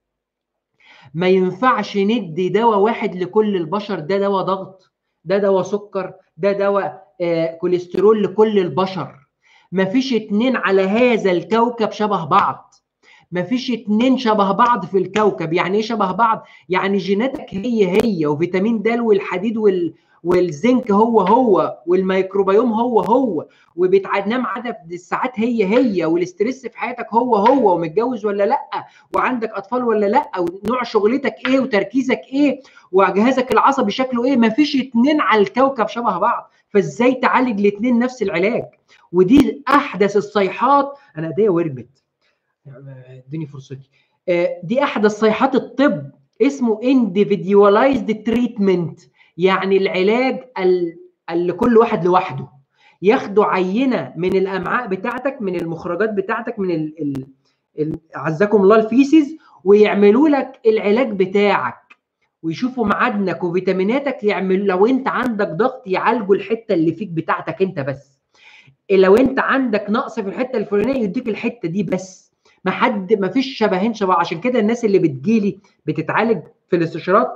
ما ينفعش ندي دواء واحد لكل البشر ده دواء ضغط ده دواء سكر ده دواء آه كوليسترول لكل البشر مفيش اتنين على هذا الكوكب شبه بعض مفيش اتنين شبه بعض في الكوكب يعني ايه شبه بعض يعني جيناتك هي هي وفيتامين د والحديد وال والزنك هو هو والميكروبيوم هو هو وبتنام عدد الساعات هي هي والاسترس في حياتك هو هو ومتجوز ولا لا وعندك اطفال ولا لا ونوع شغلتك ايه وتركيزك ايه وجهازك العصبي شكله ايه مفيش اتنين على الكوكب شبه بعض فازاي تعالج الاتنين نفس العلاج ودي احدث الصيحات انا ايديا ورمت اديني فرصتي دي احدث صيحات الطب اسمه individualized treatment يعني العلاج اللي كل واحد لوحده ياخدوا عينه من الامعاء بتاعتك من المخرجات بتاعتك من ال ال عزكم الله الفيسز ويعملوا لك العلاج بتاعك ويشوفوا معادنك وفيتاميناتك يعمل لو انت عندك ضغط يعالجوا الحته اللي فيك بتاعتك انت بس لو انت عندك نقص في الحته الفلانيه يديك الحته دي بس ما حد ما فيش شبهين شبه عشان كده الناس اللي بتجيلي بتتعالج في الاستشارات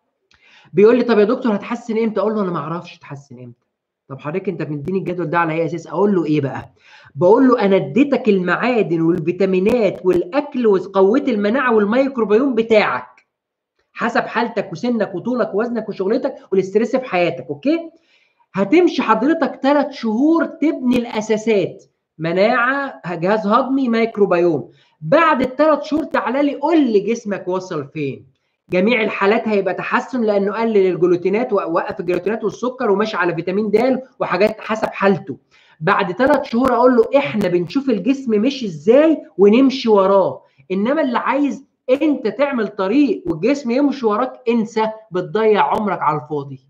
بيقول لي طب يا دكتور هتحسن امتى اقول له انا ما اعرفش تحسن امتى طب حضرتك انت مديني الجدول ده على اي اساس اقول له ايه بقى بقول له انا اديتك المعادن والفيتامينات والاكل وقويت المناعه والميكروبيوم بتاعك حسب حالتك وسنك وطولك ووزنك وشغلتك والاسترس في حياتك اوكي هتمشي حضرتك ثلاث شهور تبني الاساسات مناعه جهاز هضمي ميكروبيوم بعد الثلاث شهور تعالى لي قول لي جسمك وصل فين جميع الحالات هيبقى تحسن لانه قلل الجلوتينات ووقف الجلوتينات والسكر وماشي على فيتامين د وحاجات حسب حالته بعد ثلاث شهور اقول له احنا بنشوف الجسم مشي ازاي ونمشي وراه انما اللي عايز انت تعمل طريق والجسم يمشي وراك انسى بتضيع عمرك على الفاضي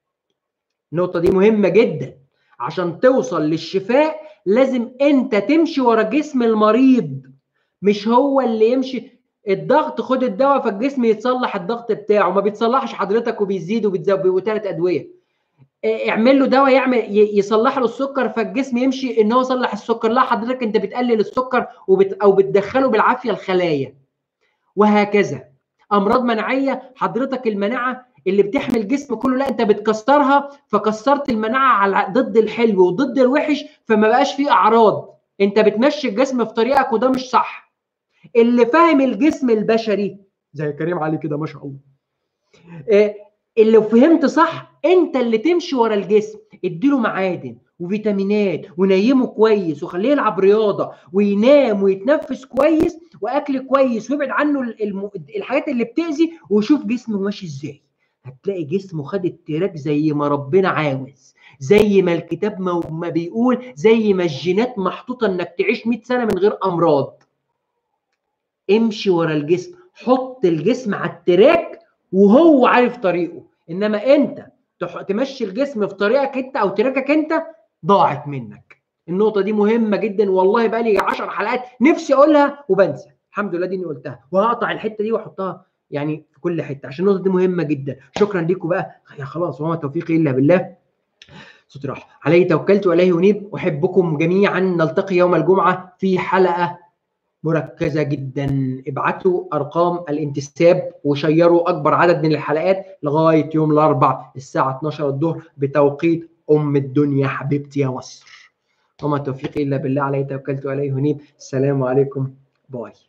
النقطه دي مهمه جدا عشان توصل للشفاء لازم انت تمشي ورا جسم المريض مش هو اللي يمشي الضغط خد الدواء فالجسم يتصلح الضغط بتاعه ما بيتصلحش حضرتك وبيزيد وبيتزود وثلاث ادويه اعمل له دواء يعمل يصلح له السكر فالجسم يمشي ان هو يصلح السكر لا حضرتك انت بتقلل السكر وبت او بتدخله بالعافيه الخلايا وهكذا امراض مناعيه حضرتك المناعه اللي بتحمي الجسم كله لا انت بتكسرها فكسرت المناعه على ضد الحلو وضد الوحش فما بقاش فيه اعراض انت بتمشي الجسم في طريقك وده مش صح اللي فاهم الجسم البشري زي كريم علي كده ما شاء الله اللي فهمت صح انت اللي تمشي ورا الجسم اديله معادن وفيتامينات ونيمه كويس وخليه يلعب رياضه وينام ويتنفس كويس واكل كويس ويبعد عنه الحاجات اللي بتاذي وشوف جسمه ماشي ازاي هتلاقي جسمه خد التراك زي ما ربنا عاوز زي ما الكتاب ما بيقول زي ما الجينات محطوطه انك تعيش 100 سنه من غير امراض امشي ورا الجسم حط الجسم على التراك وهو عارف طريقه انما انت تمشي الجسم في طريقك انت او تراكك انت ضاعت منك النقطه دي مهمه جدا والله بقى لي 10 حلقات نفسي اقولها وبنسى الحمد لله دي اني قلتها وهقطع الحته دي واحطها يعني في كل حته عشان النقطه دي مهمه جدا شكرا لكم بقى يا خلاص وما توفيقي الا بالله صوت راح عليه توكلت واليه انيب احبكم جميعا نلتقي يوم الجمعه في حلقه مركزه جدا ابعتوا ارقام الانتساب وشيروا اكبر عدد من الحلقات لغايه يوم الاربع الساعه 12 الظهر بتوقيت ام الدنيا حبيبتي يا مصر وما توفيقي الا بالله عليه توكلت عليه هنيب السلام عليكم باي